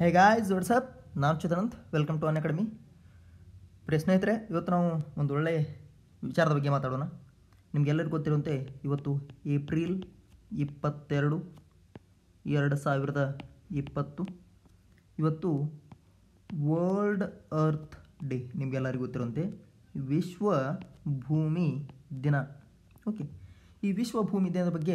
ಹೇ guys what's up ನಾನು Chidanand welcome to Unacademy ಪ್ರಿಯ ಸ್ನೇಹಿತರೆ ಇವತ್ತು ನಾವು ಒಂದು ಒಳ್ಳೆಯ ವಿಚಾರದ ಬಗ್ಗೆ ಮಾತಾಡೋಣ ನಿಮಗೆಲ್ಲರಿಗೂ ಗೊತ್ತಿರುವಂತೆ ಇವತ್ತು ಏಪ್ರಿಲ್ ಇಪ್ಪತ್ತೆರಡು ಎರಡು ಸಾವಿರದ ಇಪ್ಪತ್ತು ಇವತ್ತು ವರ್ಲ್ಡ್ ಅರ್ತ್ ಡೇ ನಿಮಗೆಲ್ಲರಿಗೂ ಗೊತ್ತಿರುವಂತೆ ವಿಶ್ವ ಭೂಮಿ ದಿನ ಓಕೆ ಈ ವಿಶ್ವ ಭೂಮಿ ದಿನದ ಬಗ್ಗೆ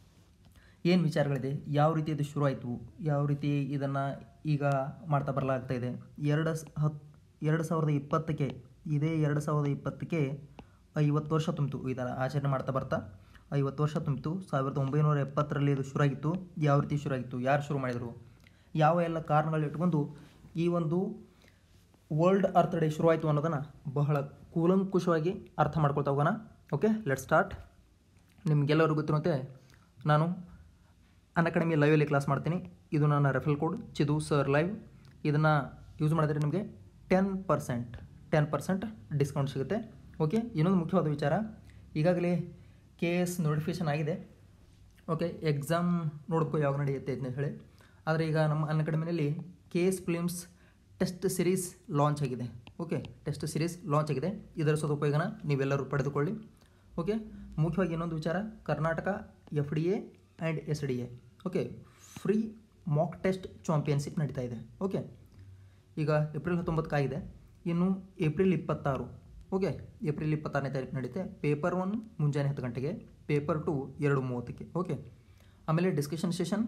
ಏನು ವಿಚಾರಗಳಿದೆ ಯಾವ ರೀತಿ ಇದು ಶುರು ಆಯಿತು ಯಾವ ರೀತಿ ಇದನ್ನು ಈಗ ಮಾಡ್ತಾ ಬರಲಾಗ್ತಾ ಇದೆ ಎರಡು ಸ್- ಹತ್ ಎರಡು ಸಾವಿರದ ಇಪ್ಪತ್ತಕ್ಕೆ ಇದೇ ಎರಡು ಸಾವಿರದ ಇಪ್ಪತ್ತಕ್ಕೆ ಐವತ್ತು ವರ್ಷ ತುಂಬಿತು ಇದರ ಆಚರಣೆ ಮಾಡ್ತಾ ಬರ್ತಾ ಐವತ್ತು ವರ್ಷ ತುಂಬಿತು ಸಾವಿರದ ಒಂಬೈನೂರ ಎಪ್ಪತ್ತರಲ್ಲಿ ಇದು ಶುರುವಾಗಿತ್ತು ಯಾವ ರೀತಿ ಶುರುವಾಗಿತ್ತು ಯಾರು ಶುರು ಮಾಡಿದರು ಯಾವ ಎಲ್ಲ ಕಾರಣಗಳು ಇಟ್ಕೊಂಡು ಈ ಒಂದು ವರ್ಲ್ಡ್ ಅರ್ತ್ ಡೇ ಶುರುವಾಯಿತು ಅನ್ನೋದನ್ನು ಬಹಳ ಕೂಲಂಕುಷವಾಗಿ ಅರ್ಥ ಮಾಡ್ಕೊಳ್ತಾ ಹೋಗೋಣ ಓಕೆ ಲೆಟ್ ಸ್ಟಾರ್ಟ್ ನಿಮಗೆಲ್ಲರಿಗೂ ಗೊತ್ತಿರುವಂತೆ ನಾನು ಅನ್ ಅಕಾಡೆಮಿ ಲೈವಲ್ಲಿ ಕ್ಲಾಸ್ ಮಾಡ್ತೀನಿ ಇದು ನನ್ನ referral code Chidu sir live ಇದನ್ನು ಯೂಸ್ ಮಾಡಿದ್ರೆ ನಿಮಗೆ ten percent ten percent discount ಸಿಗುತ್ತೆ ಓಕೆ ಇನ್ನೊಂದು ಮುಖ್ಯವಾದ ವಿಚಾರ ಈಗಾಗಲೇ ಕೆ ಎಸ್ ನೋಟಿಫಿಕೇಷನ್ ಆಗಿದೆ ಓಕೆ ಎಕ್ಸಾಮ್ ನೋಡ್ಕೋ ಯಾವಾಗ ನಡೆಯುತ್ತೆ ಅಂತ ಹೇಳಿ ಆದರೆ ಈಗ ನಮ್ಮ ಅನ್ ಅಕಾಡೆಮಿನಲ್ಲಿ K S prelims test series launch ಆಗಿದೆ ಓಕೆ ಟೆಸ್ಟ್ ಸಿರೀಸ್ ಲಾಂಚ್ ಆಗಿದೆ ಇದರ ಸದುಪಯೋಗನ ನೀವೆಲ್ಲರೂ ಪಡೆದುಕೊಳ್ಳಿ ಓಕೆ ಮುಖ್ಯವಾಗಿ ಇನ್ನೊಂದು ವಿಚಾರ Karnataka F D A and S D A okay free Mach test championship ನಡೀತಾ ಇದೆ ಓಕೆ ಈಗ ಏಪ್ರಿಲ್ ಹತ್ತೊಂಬತ್ತಕ್ಕಾಗಿದೆ ಇನ್ನು ಏಪ್ರಿಲ್ ಇಪ್ಪತ್ತಾರು ಓಕೆ ಏಪ್ರಿಲ್ ಇಪ್ಪತ್ತಾರನೇ ತಾರೀಕು ನಡೀತೆ ಪೇಪರ್ ಒನ್ ಮುಂಜಾನೆ ಹತ್ತು ಗಂಟೆಗೆ ಪೇಪರ್ ಟು ಎರಡು ಮೂವತ್ತಕ್ಕೆ ಓಕೆ ಆಮೇಲೆ ಡಿಸ್ಕಷನ್ ಸೆಷನ್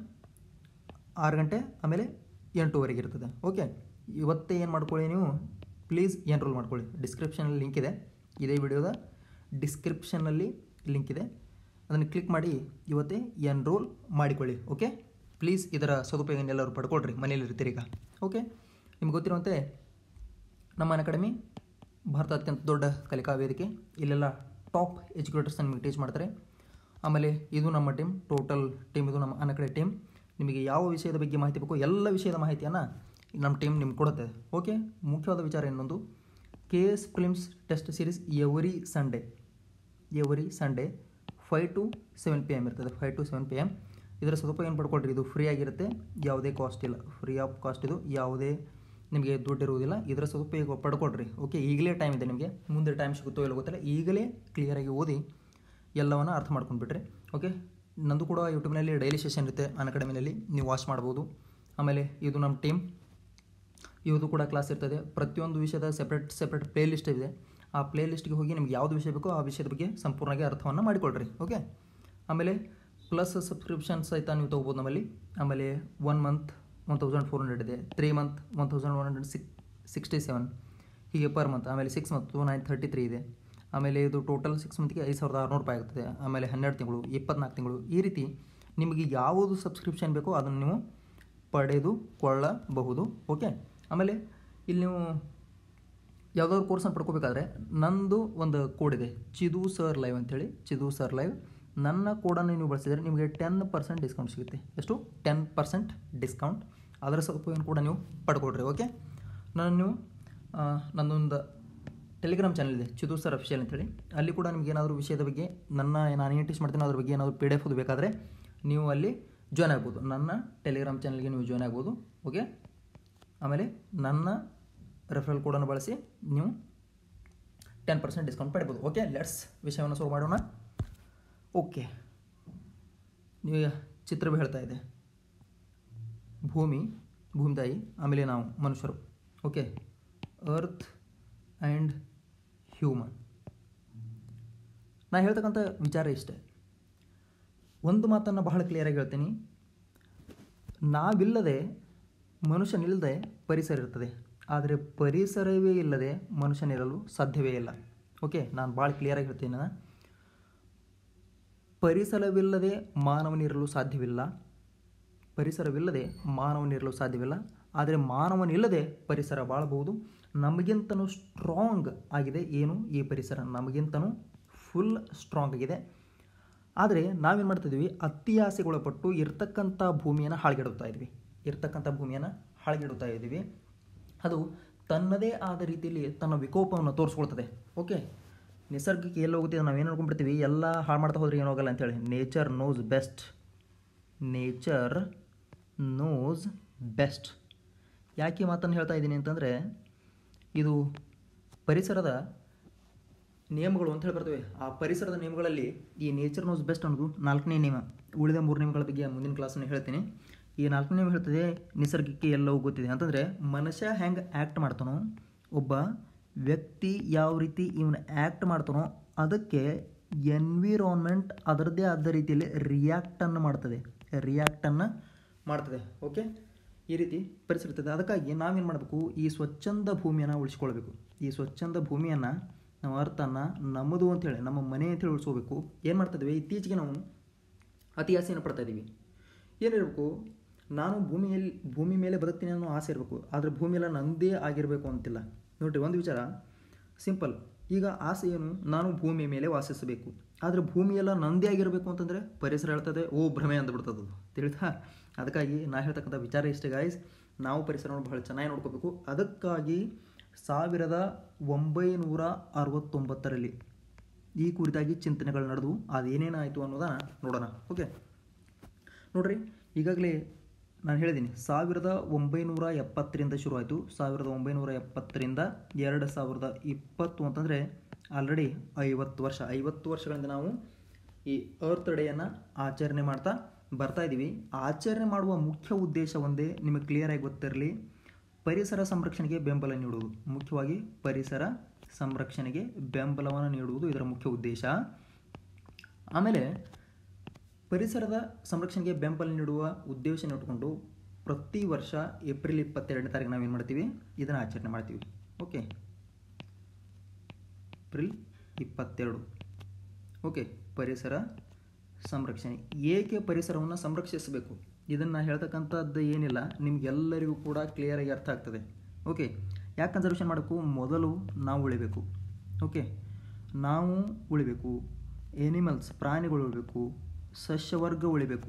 ಆರು ಗಂಟೆ ಆಮೇಲೆ ಎಂಟೂವರೆಗೆ ಇರ್ತದೆ ಓಕೆ ಇವತ್ತೇ ಏನು ಮಾಡ್ಕೊಳ್ಳಿ ನೀವು ಪ್ಲೀಸ್ ಎನ್ರೋಲ್ ಮಾಡ್ಕೊಳ್ಳಿ ಡಿಸ್ಕ್ರಿಪ್ಷನಲ್ಲಿ ಲಿಂಕ್ ಇದೆ ಇದೇ ವಿಡಿಯೋದ ಡಿಸ್ಕ್ರಿಪ್ಷನಲ್ಲಿ ಲಿಂಕ್ ಇದೆ ಅದನ್ನು ಕ್ಲಿಕ್ ಮಾಡಿ ಇವತ್ತೇ ಎನ್ರೋಲ್ ಮಾಡಿಕೊಳ್ಳಿ ಓಕೆ ಪ್ಲೀಸ್ ಇದರ ಸದುಪಯೋಗ ಎಲ್ಲರೂ ಪಡ್ಕೊಳ್ರಿ ಮನೇಲಿ ಇರ್ತೀರಿ ಈಗ ಓಕೆ ನಿಮ್ಗೆ ಗೊತ್ತಿರುವಂತೆ ನಮ್ಮ ಅನ್ ಅಕಾಡೆಮಿ ಭಾರತ ಅತ್ಯಂತ ದೊಡ್ಡ ಕಲಿಕಾ ವೇದಿಕೆ ಇಲ್ಲೆಲ್ಲ ಟಾಪ್ ಎಜುಕೇಟರ್ಸ್ ನಿಮಗೆ ಟೀಚ್ ಮಾಡ್ತಾರೆ ಆಮೇಲೆ ಇದು ನಮ್ಮ ಟೀಮ್ ಟೋಟಲ್ ಟೀಮ್ ಇದು ನಮ್ಮ ಅನ್ ಅಕಾಡೆಮಿ ಟೀಮ್ ನಿಮಗೆ ಯಾವ ವಿಷಯದ ಬಗ್ಗೆ ಮಾಹಿತಿ ಬೇಕು ಎಲ್ಲ ವಿಷಯದ ಮಾಹಿತಿಯನ್ನು ನಮ್ಮ ಟೀಮ್ ನಿಮ್ಗೆ ಕೊಡುತ್ತೆ ಓಕೆ ಮುಖ್ಯವಾದ ವಿಚಾರ ಇನ್ನೊಂದು K S prelims test series every Sunday every Sunday five to seven P M ಇರ್ತದೆ five to seven P M ಇದರ ಸದುಪಯೋಗ ಏನು ಪಡ್ಕೊಳ್ರಿ ಇದು ಫ್ರೀ ಆಗಿರುತ್ತೆ ಯಾವುದೇ ಕಾಸ್ಟ್ ಇಲ್ಲ ಫ್ರೀ ಆಫ್ ಕಾಸ್ಟ್ ಇದು ಯಾವುದೇ ನಿಮಗೆ ದುಡ್ಡು ಇರುವುದಿಲ್ಲ ಇದರ ಸದುಪಯೋಗ ಪಡ್ಕೊಳ್ರಿ ಓಕೆ ಈಗಲೇ ಟೈಮ್ ಇದೆ ನಿಮಗೆ ಮುಂದೆ ಟೈಮ್ ಸಿಗುತ್ತೋ ಇಲ್ಲ ಗೊತ್ತಿಲ್ಲ ಈಗಲೇ ಕ್ಲಿಯರಾಗಿ ಓದಿ ಎಲ್ಲವನ್ನು ಅರ್ಥ ಮಾಡ್ಕೊಂಡ್ಬಿಟ್ರಿ ಓಕೆ ನಂದು ಕೂಡ ಯೂಟ್ಯೂಬ್ನಲ್ಲಿ ಡೈಲಿ ಸೆಷನ್ ಇರುತ್ತೆ ಅನ್ ಅಕಾಡೆಮಿನಲ್ಲಿ ನೀವು ವಾಚ್ ಮಾಡ್ಬೋದು ಆಮೇಲೆ ಇದು ನಮ್ಮ ಟೀಮ್ ಇವತ್ತು ಕೂಡ ಕ್ಲಾಸ್ ಇರ್ತದೆ ಪ್ರತಿಯೊಂದು ವಿಷಯದ ಸೆಪ್ರೇಟ್ ಸೆಪ್ರೇಟ್ ಪ್ಲೇ ಲಿಸ್ಟ್ ಇದೆ ಆ ಪ್ಲೇ ಲಿಸ್ಟ್ಗೆ ಹೋಗಿ ನಿಮ್ಗೆ ಯಾವುದು ವಿಷಯ ಬೇಕೋ ಆ ವಿಷಯದ ಬಗ್ಗೆ ಸಂಪೂರ್ಣವಾಗಿ ಅರ್ಥವನ್ನು ಮಾಡಿಕೊಳ್ರಿ ಓಕೆ ಆಮೇಲೆ ಪ್ಲಸ್ ಸಬ್ಸ್ಕ್ರಿಪ್ಷನ್ ಸಹಿತ ನೀವು ತೊಗೋಬೋದು ನಮ್ಮಲ್ಲಿ ಆಮೇಲೆ one month one thousand four hundred ಇದೆ three month one thousand one hundred six sixty seven ಹೀಗೆ ಪರ್ ಮಂತ್ ಆಮೇಲೆ six month two nine thirty three ಇದೆ ಆಮೇಲೆ ಇದು ಟೋಟಲ್ ಸಿಕ್ಸ್ ಮಂತ್ಗೆ ಐದು ಸಾವಿರದ ಆರುನೂರು ರೂಪಾಯಿ ಆಗ್ತದೆ ಆಮೇಲೆ ಹನ್ನೆರಡು ತಿಂಗಳು ಇಪ್ಪತ್ನಾಲ್ಕು ತಿಂಗಳು ಈ ರೀತಿ ನಿಮಗೆ ಯಾವುದು ಸಬ್ಸ್ಕ್ರಿಪ್ಷನ್ ಬೇಕೋ ಅದನ್ನು ನೀವು ಪಡೆದುಕೊಳ್ಳಬಹುದು ಓಕೆ ಆಮೇಲೆ ಇಲ್ಲಿ ನೀವು ಯಾವುದಾದ್ರು ಕೋರ್ಸನ್ನು ಪಡ್ಕೋಬೇಕಾದ್ರೆ ನಂದು ಒಂದು ಕೋಡ್ ಇದೆ ಚಿದು ಸರ್ ಲೈವ್ ಅಂತೇಳಿ ಚಿದು ಸರ್ ಲೈವ್ ನನ್ನ ಕೋಡನ್ನು ನೀವು ಬಳಸಿದರೆ ನಿಮಗೆ ಟೆನ್ ಪರ್ಸೆಂಟ್ ಡಿಸ್ಕೌಂಟ್ ಸಿಗುತ್ತೆ ಎಷ್ಟು ಟೆನ್ ಪರ್ಸೆಂಟ್ ಡಿಸ್ಕೌಂಟ್ ಅದರ ಸದುಪಯೋಗ ಕೂಡ ನೀವು ಪಡ್ಕೊಳ್ರಿ ಓಕೆ ನಾನು ನೀವು ಆ, ನನ್ನೊಂದು ಟೆಲಿಗ್ರಾಮ್ ಚಾನಲ್ ಇದೆ ಚಿದು ಸರ್ ಅಫಿಷಿಯಲ್ ಅಂತೇಳಿ ಅಲ್ಲಿ ಕೂಡ ನಿಮ್ಗೆ ಏನಾದರೂ ವಿಷಯದ ಬಗ್ಗೆ ನನ್ನ ನಾನು ಏನು ಟೀಚ್ ಮಾಡ್ತೀನಿ ಅದ್ರ ಬಗ್ಗೆ ಏನಾದರೂ ಪಿ ಡಿ ಎಫ್ ಬೇಕಾದರೆ ನೀವು ಅಲ್ಲಿ ಜಾಯ್ನ್ ಆಗ್ಬೋದು ನನ್ನ ಟೆಲಿಗ್ರಾಮ್ ಚಾನಲ್ಗೆ ನೀವು ಜಾಯ್ನ್ ಆಗ್ಬೋದು ಓಕೆ ಆಮೇಲೆ ನನ್ನ ರೆಫರಲ್ ಕೋಡನ್ನು ಬಳಸಿ ನೀವು ಟೆನ್ ಪರ್ಸೆಂಟ್ ಡಿಸ್ಕೌಂಟ್ ಪಡಿಬೋದು ಓಕೆ ಲೆಟ್ಸ್ ವಿಷಯವನ್ನು ಶುರು ಮಾಡೋಣ ಓಕೆ ನೀವು ಚಿತ್ರವೇ ಹೇಳ್ತಾ ಇದೆ ಭೂಮಿ ಭೂಮಿ ತಾಯಿ ಆಮೇಲೆ ನಾವು ಮನುಷ್ಯರು ಓಕೆ ಅರ್ತ್ ಆ್ಯಂಡ್ ಹ್ಯೂಮನ್ ನಾ ಹೇಳ್ತಕ್ಕಂಥ ವಿಚಾರ ಇಷ್ಟೇ ಒಂದು ಮಾತನ್ನು ಬಹಳ ಕ್ಲಿಯರಾಗಿ ಹೇಳ್ತೀನಿ ನಾವಿಲ್ಲದೆ ಮನುಷ್ಯನಿಲ್ಲದೆ ಪರಿಸರ ಇರ್ತದೆ ಆದರೆ ಪರಿಸರವೇ ಇಲ್ಲದೆ ಮನುಷ್ಯನಿರಲು ಸಾಧ್ಯವೇ ಇಲ್ಲ ಓಕೆ ನಾನು ಭಾಳ ಕ್ಲಿಯರಾಗಿ ಹೇಳ್ತೀನಿ ನಾನು ಪರಿಸರವಿಲ್ಲದೆ ಮಾನವನಿರಲು ಸಾಧ್ಯವಿಲ್ಲ ಪರಿಸರವಿಲ್ಲದೆ ಮಾನವನಿರಲು ಸಾಧ್ಯವಿಲ್ಲ ಆದರೆ ಮಾನವನಿಲ್ಲದೆ ಪರಿಸರ ಬಾಳಬಹುದು ನಮಗಿಂತನೂ ಸ್ಟ್ರಾಂಗ್ ಆಗಿದೆ ಏನು ಈ ಪರಿಸರ ನಮಗಿಂತನೂ ಫುಲ್ ಸ್ಟ್ರಾಂಗ್ ಆಗಿದೆ ಆದರೆ ನಾವೇನು ಮಾಡ್ತಿದ್ವಿ ಅತಿ ಆಸೆಗೊಳಪಟ್ಟು ಇರ್ತಕ್ಕಂಥ ಭೂಮಿಯನ್ನು ಹಾಳ್ಗೆಡುತ್ತಾ ಇದ್ವಿ ಇರ್ತಕ್ಕಂಥ ಭೂಮಿಯನ್ನು ಹಾಳ್ಗೆಡುತ್ತಾ ಇದ್ದೀವಿ ಅದು ತನ್ನದೇ ಆದ ರೀತಿಯಲ್ಲಿ ತನ್ನ ವಿಕೋಪವನ್ನು ತೋರಿಸ್ಕೊಳ್ತದೆ ಓಕೆ ನಿಸರ್ಗಕ್ಕೆ ಎಲ್ಲಿ ಹೋಗುತ್ತೆ ನಾವೇನು ಅನ್ಕೊಂಡ್ಬಿಡ್ತೀವಿ ಎಲ್ಲ ಹಾಳು ಮಾಡ್ತಾ ಹೋದ್ರೆ ಏನೋಗಲ್ಲ ಅಂತೇಳಿ nature knows best nature knows best ಯಾಕೆ ಈ ಮಾತನ್ನು ಹೇಳ್ತಾ ಇದ್ದೀನಿ ಅಂತಂದರೆ ಇದು ಪರಿಸರದ ನಿಯಮಗಳು ಅಂತ ಹೇಳಿ ಬರ್ತವೆ ಆ ಪರಿಸರದ ನಿಯಮಗಳಲ್ಲಿ ಈ ನೇಚರ್ ನೋಸ್ ಬೆಸ್ಟ್ ಅನ್ನೋದು ನಾಲ್ಕನೇ ನಿಯಮ ಉಳಿದ ಮೂರು ನಿಯಮಗಳ ಬಗ್ಗೆ ಮುಂದಿನ ಕ್ಲಾಸನ್ನು ಹೇಳ್ತೀನಿ ಈ ನಾಲ್ಕನೇ ನಿಯಮ ಹೇಳ್ತದೆ ನಿಸರ್ಗಕ್ಕೆ ಎಲ್ಲವೂ ಗೊತ್ತಿದೆ ಅಂತಂದರೆ ಮನುಷ್ಯ ಹೆಂಗೆ ಆ್ಯಕ್ಟ್ ಮಾಡ್ತಾನೋ ಒಬ್ಬ ವ್ಯಕ್ತಿ ಯಾವ ರೀತಿ ಇವನು ಆ್ಯಕ್ಟ್ ಮಾಡ್ತಾನೋ ಅದಕ್ಕೆ ಎನ್ವಿರಾನ್ಮೆಂಟ್ ಅದರದ್ದೇ ಆದ ರೀತಿಯಲ್ಲಿ ರಿಯಾಕ್ಟನ್ನು ಮಾಡ್ತದೆ ರಿಯಾಕ್ಟನ್ನು ಮಾಡ್ತದೆ ಓಕೆ ಈ ರೀತಿ ಪರಿಸರ ಇರ್ತದೆ ಅದಕ್ಕಾಗಿ ನಾವೇನು ಮಾಡಬೇಕು ಈ ಸ್ವಚ್ಛಂದ ಭೂಮಿಯನ್ನು ಉಳಿಸ್ಕೊಳ್ಬೇಕು ಈ ಸ್ವಚ್ಛಂದ ಭೂಮಿಯನ್ನು ನಾವು ಅರ್ಥನ ನಮ್ಮದು ಅಂತೇಳಿ ನಮ್ಮ ಮನೆ ಅಂತೇಳಿ ಉಳಿಸ್ಕೋಬೇಕು ಏನು ಮಾಡ್ತಾ ಇದ್ದೀವಿ ಇತ್ತೀಚೆಗೆ ನಾವು ಅತಿ ಆಸೆಯನ್ನು ಪಡ್ತಾ ಇದ್ದೀವಿ ಏನಿರಬೇಕು ನಾನು ಭೂಮಿಯಲ್ಲಿ ಭೂಮಿ ಮೇಲೆ ಬದುಕ್ತೀನಿ ಅನ್ನೋ ಆಸೆ ಇರಬೇಕು ಆದರೆ ಭೂಮಿ ಎಲ್ಲ ನಂದೇ ಆಗಿರಬೇಕು ಅಂತಿಲ್ಲ ನೋಡಿರಿ ಒಂದು ವಿಚಾರ ಸಿಂಪಲ್ ಈಗ ಆಸೆ ಏನು ನಾನು ಭೂಮಿ ಮೇಲೆ ವಾಸಿಸಬೇಕು ಆದರೆ ಭೂಮಿ ಎಲ್ಲ ನಂದೇ ಆಗಿರಬೇಕು ಅಂತಂದರೆ ಪರಿಸರ ಹೇಳ್ತದೆ ಓ ಭ್ರಮೆ ಅಂದ್ಬಿಡ್ತದೆ ಅದು ತಿಳಿತಾ ಅದಕ್ಕಾಗಿ ನಾ ಹೇಳ್ತಕ್ಕಂಥ ವಿಚಾರ ಇಷ್ಟೇ ಗಾಯ್ಸ್ ನಾವು ಪರಿಸರವನ್ನು ಬಹಳ ಚೆನ್ನಾಗಿ ನೋಡ್ಕೋಬೇಕು ಅದಕ್ಕಾಗಿ ಸಾವಿರದ ಒಂಬೈನೂರ ಅರವತ್ತೊಂಬತ್ತರಲ್ಲಿ ಈ ಕುರಿತಾಗಿ ಚಿಂತನೆಗಳು ನಡೆದು ಅದೇನೇನಾಯಿತು ಅನ್ನೋದನ್ನ ನೋಡೋಣ ಓಕೆ ನೋಡ್ರಿ ಈಗಾಗಲೇ ನಾನು ಹೇಳಿದ್ದೀನಿ ಸಾವಿರದ ಒಂಬೈನೂರ ಎಪ್ಪತ್ತರಿಂದ ಶುರುವಾಯಿತು ಸಾವಿರದ ಒಂಬೈನೂರ ಎಪ್ಪತ್ತರಿಂದ ಎರಡು ಸಾವಿರದ ಇಪ್ಪತ್ತು ಅಂತಂದರೆ ಆಲ್ರೆಡಿ ಐವತ್ತು ವರ್ಷ ಐವತ್ತು ವರ್ಷಗಳಿಂದ ನಾವು ಈ ಅರ್ತ್ ಡೇಯನ್ನು ಆಚರಣೆ ಮಾಡ್ತಾ ಬರ್ತಾ ಇದ್ದೀವಿ ಆಚರಣೆ ಮಾಡುವ ಮುಖ್ಯ ಉದ್ದೇಶ ಒಂದೇ ನಿಮಗೆ ಕ್ಲಿಯರಾಗಿ ಗೊತ್ತಿರಲಿ ಪರಿಸರ ಸಂರಕ್ಷಣೆಗೆ ಬೆಂಬಲ ನೀಡುವುದು ಮುಖ್ಯವಾಗಿ ಪರಿಸರ ಸಂರಕ್ಷಣೆಗೆ ಬೆಂಬಲವನ್ನು ನೀಡುವುದು ಇದರ ಮುಖ್ಯ ಉದ್ದೇಶ ಆಮೇಲೆ ಪರಿಸರದ ಸಂರಕ್ಷಣೆಗೆ ಬೆಂಬಲ ನೀಡುವ ಉದ್ದೇಶ ಇಟ್ಕೊಂಡು ಪ್ರತಿ ವರ್ಷ ಏಪ್ರಿಲ್ ಇಪ್ಪತ್ತೆರಡನೇ ತಾರೀಕು ನಾವೇನು ಮಾಡ್ತೀವಿ ಇದನ್ನು ಆಚರಣೆ ಮಾಡ್ತೀವಿ ಓಕೆ ಏಪ್ರಿಲ್ ಇಪ್ಪತ್ತೆರಡು ಓಕೆ ಪರಿಸರ ಸಂರಕ್ಷಣೆ ಏಕೆ ಪರಿಸರವನ್ನು ಸಂರಕ್ಷಿಸಬೇಕು ಇದನ್ನು ಹೇಳ್ತಕ್ಕಂಥದ್ದು ಏನಿಲ್ಲ ನಿಮಗೆಲ್ಲರಿಗೂ ಕೂಡ ಕ್ಲಿಯರಾಗಿ ಅರ್ಥ ಆಗ್ತದೆ ಓಕೆ ಯಾಕೆ ಕನ್ಸರ್ವೇಷನ್ ಮಾಡಬೇಕು ಮೊದಲು ನಾವು ಉಳಿಬೇಕು ಓಕೆ ನಾವು ಉಳಿಬೇಕು ಎನಿಮಲ್ಸ್ ಪ್ರಾಣಿಗಳು ಉಳಿಬೇಕು ಸಸ್ಯವರ್ಗ ಉಳಿಬೇಕು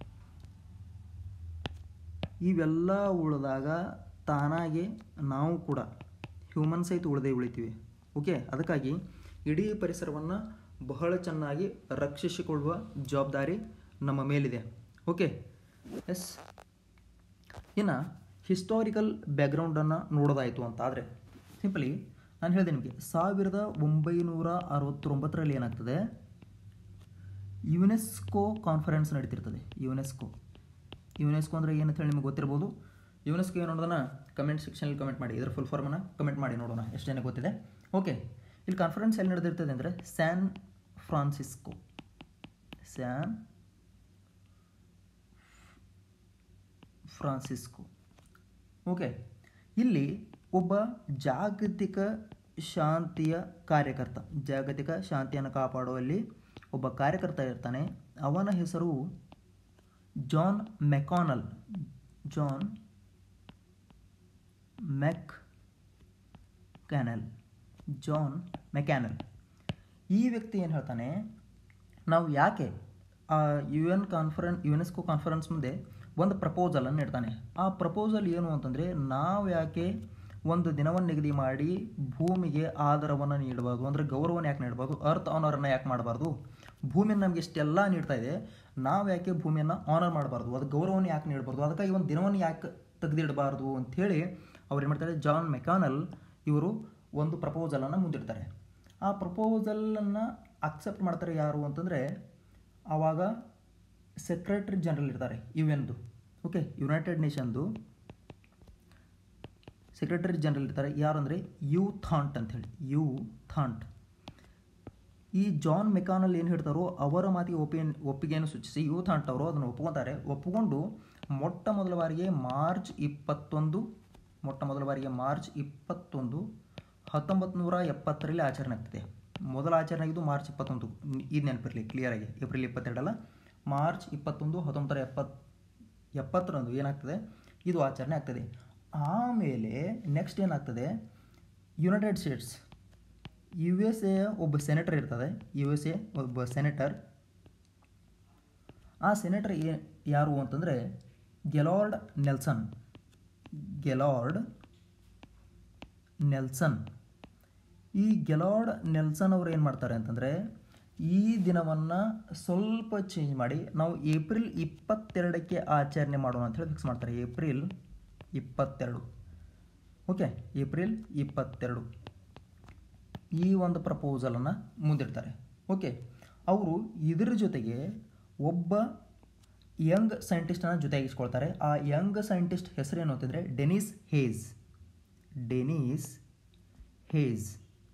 ಇವೆಲ್ಲ ಉಳಿದಾಗ ತಾನಾಗೆ ನಾವು ಕೂಡ ಹ್ಯೂಮನ್ ಸಹಿತ ಉಳಿದೇ ಉಳಿತೀವಿ ಓಕೆ ಅದಕ್ಕಾಗಿ ಇಡೀ ಪರಿಸರವನ್ನು ಬಹಳ ಚೆನ್ನಾಗಿ ರಕ್ಷಿಸಿಕೊಳ್ಳುವ ಜವಾಬ್ದಾರಿ ನಮ್ಮ ಮೇಲಿದೆ ಓಕೆ ಎಸ್ ಇನ್ನು ಹಿಸ್ಟಾರಿಕಲ್ ಬ್ಯಾಕ್ಗ್ರೌಂಡನ್ನು ನೋಡೋದಾಯಿತು ಅಂತ ಆದರೆ ಸಿಂಪಲಿ ನಾನು ಹೇಳಿದೆ ನಿಮಗೆ ಸಾವಿರದ ಒಂಬೈನೂರ ಅರವತ್ತೊಂಬತ್ತರಲ್ಲಿ ಏನಾಗ್ತದೆ ಯುನೆಸ್ಕೋ ಕಾನ್ಫರೆನ್ಸ್ ನಡೀತಿರ್ತದೆ ಯುನೆಸ್ಕೋ ಯುನೆಸ್ಕೋ ಅಂದರೆ ಏನಂತ ಹೇಳಿ ನಿಮಗೆ ಗೊತ್ತಿರ್ಬೋದು ಯುನೆಸ್ಕೋ ಏನು ಅನ್ನೋದನ್ನು ಕಮೆಂಟ್ ಸೆಕ್ಷನಲ್ಲಿ ಕಮೆಂಟ್ ಮಾಡಿ ಇದರ ಫುಲ್ ಫಾರ್ಮನ್ನು ಕಮೆಂಟ್ ಮಾಡಿ ನೋಡೋಣ ಎಷ್ಟು ಜನ ಗೊತ್ತಿದೆ ಓಕೆ ಇಲ್ಲಿ ಕಾನ್ಫರೆನ್ಸ್ ಎಲ್ಲಿ ನಡೆದಿರ್ತದೆ ಅಂದರೆ San Francisco San Francisco okay ಇಲ್ಲಿ ಒಬ್ಬ ಜಾಗತಿಕ ಶಾಂತಿಯ ಕಾರ್ಯಕರ್ತ ಜಾಗತಿಕ ಶಾಂತಿಯನ್ನು ಕಾಪಾಡುವಲ್ಲಿ ಒಬ್ಬ ಕಾರ್ಯಕರ್ತ ಇರ್ತಾನೆ ಅವನ ಹೆಸರು John McConnell John McConnell John McConnell ಈ ವ್ಯಕ್ತಿ ಏನು ಹೇಳ್ತಾನೆ ನಾವು ಯಾಕೆ ಆ U N conference UNESCO conference ಮುಂದೆ ಒಂದು ಪ್ರಪೋಸಲನ್ನು ಇಡ್ತಾನೆ ಆ ಪ್ರಪೋಸಲ್ ಏನು ಅಂತಂದರೆ ನಾವು ಯಾಕೆ ಒಂದು ದಿನವನ್ನು ನಿಗದಿ ಮಾಡಿ ಭೂಮಿಗೆ ಆಧಾರವನ್ನು ನೀಡಬಾರ್ದು ಅಂದರೆ ಗೌರವವನ್ನು ಯಾಕೆ ನೀಡಬಾರ್ದು ಅರ್ತ್ ಆನರನ್ನು ಯಾಕೆ ಮಾಡಬಾರ್ದು ಭೂಮಿಯನ್ನು ನಮಗೆ ಇಷ್ಟೆಲ್ಲ ನೀಡ್ತಾ ಇದೆ ನಾವು ಯಾಕೆ ಭೂಮಿಯನ್ನು ಆನರ್ ಮಾಡಬಾರ್ದು ಅದು ಗೌರವವನ್ನು ಯಾಕೆ ನೀಡಬಾರ್ದು ಅದಕ್ಕಾಗಿ ಒಂದು ದಿನವನ್ನು ಯಾಕೆ ತೆಗೆದಿಡಬಾರ್ದು ಅಂಥೇಳಿ ಅವ್ರು ಏನು ಮಾಡ್ತಾರೆ ಜಾನ್ ಮೆಕಾನಲ್ ಇವರು ಒಂದು ಪ್ರಪೋಸಲನ್ನು ಮುಂದಿಡ್ತಾರೆ ಆ ಪ್ರಪೋಸಲನ್ನು ಅಕ್ಸೆಪ್ಟ್ ಮಾಡ್ತಾರೆ ಯಾರು ಅಂತಂದರೆ ಆವಾಗ ಸೆಕ್ರೆಟರಿ ಜನರಲ್ ಇರ್ತಾರೆ ಯು ಎನ್ದು ಓಕೆ ಯುನೈಟೆಡ್ ನೇಷನ್ದು ಸೆಕ್ರೆಟರಿ ಜನರಲ್ ಇರ್ತಾರೆ ಯಾರು ಅಂದರೆ ಯು ಥಾಂಟ್ ಅಂಥೇಳಿ ಯು ಥಾಂಟ್ ಈ ಜಾನ್ ಮೆಕಾನಲ್ ಏನು ಹೇಳ್ತಾರೋ ಅವರ ಮಾತಿಗೆ ಒಪ್ಪಿ ಒಪ್ಪಿಗೆಯನ್ನು ಸೂಚಿಸಿ ಯು ಥಾಂಟ್ ಅವರು ಅದನ್ನು ಒಪ್ಕೊತಾರೆ ಒಪ್ಪಿಕೊಂಡು ಮೊಟ್ಟ ಮೊದಲ ಬಾರಿಗೆ ಮಾರ್ಚ್ ಇಪ್ಪತ್ತೊಂದು ಮೊಟ್ಟ ಮೊದಲ ಬಾರಿಗೆ ಮಾರ್ಚ್ ಇಪ್ಪತ್ತೊಂದು ಹತ್ತೊಂಬತ್ತು ನೂರ ಎಪ್ಪತ್ತರಲ್ಲಿ ಆಚರಣೆ ಆಗ್ತದೆ ಮೊದಲ ಆಚರಣೆ ಆಗಿದ್ದು ಮಾರ್ಚ್ ಇಪ್ಪತ್ತೊಂದು ಇದು ನೆನಪಿರಲಿ ಕ್ಲಿಯರಾಗಿ ಏಪ್ರಿಲ್ ಇಪ್ಪತ್ತೆರಡಲ್ಲ ಮಾರ್ಚ್ ಇಪ್ಪತ್ತೊಂದು ಹತ್ತೊಂಬತ್ತು ನೂರ ಎಪ್ಪತ್ತು ಎಪ್ಪತ್ತರಂದು ಏನಾಗ್ತದೆ ಇದು ಆಚರಣೆ ಆಗ್ತದೆ ಆಮೇಲೆ ನೆಕ್ಸ್ಟ್ ಏನಾಗ್ತದೆ United States U S A ಒಬ್ಬ ಸೆನೆಟರ್ ಇರ್ತದೆ ಯು ಎಸ್ ಎ ಒಬ್ಬ ಸೆನೆಟರ್ ಆ ಸೆನೆಟರ್ ಏ ಯಾರು ಅಂತಂದರೆ ಗೆಲಾರ್ಡ್ ನೆಲ್ಸನ್ ಗೆಲಾರ್ಡ್ ನೆಲ್ಸನ್ ಈ ಗೆಲಾರ್ಡ್ ನೆಲ್ಸನ್ ಅವರು ಏನು ಮಾಡ್ತಾರೆ ಅಂತಂದರೆ ಈ ದಿನವನ್ನು ಸ್ವಲ್ಪ ಚೇಂಜ್ ಮಾಡಿ ನಾವು ಏಪ್ರಿಲ್ ಇಪ್ಪತ್ತೆರಡಕ್ಕೆ ಆಚರಣೆ ಮಾಡೋಣ ಅಂತ ಹೇಳಿ ಫಿಕ್ಸ್ ಮಾಡ್ತಾರೆ ಏಪ್ರಿಲ್ ಇಪ್ಪತ್ತೆರಡು ಓಕೆ ಏಪ್ರಿಲ್ ಇಪ್ಪತ್ತೆರಡು ಈ ಒಂದು ಪ್ರಪೋಸಲನ್ನು ಮುಂದಿಡ್ತಾರೆ ಓಕೆ ಅವರು ಇದರ ಜೊತೆಗೆ ಒಬ್ಬ ಯಂಗ್ ಸೈಂಟಿಸ್ಟನ್ನು ಜೊತೆಗಿಸ್ಕೊಳ್ತಾರೆ ಆ ಯಂಗ್ ಸೈಂಟಿಸ್ಟ್ ಹೆಸರೇನು ಅಂತಂದರೆ ಡೆನಿಸ್ ಹೇಸ್ ಡೆನಿಸ್ ಹೇಸ್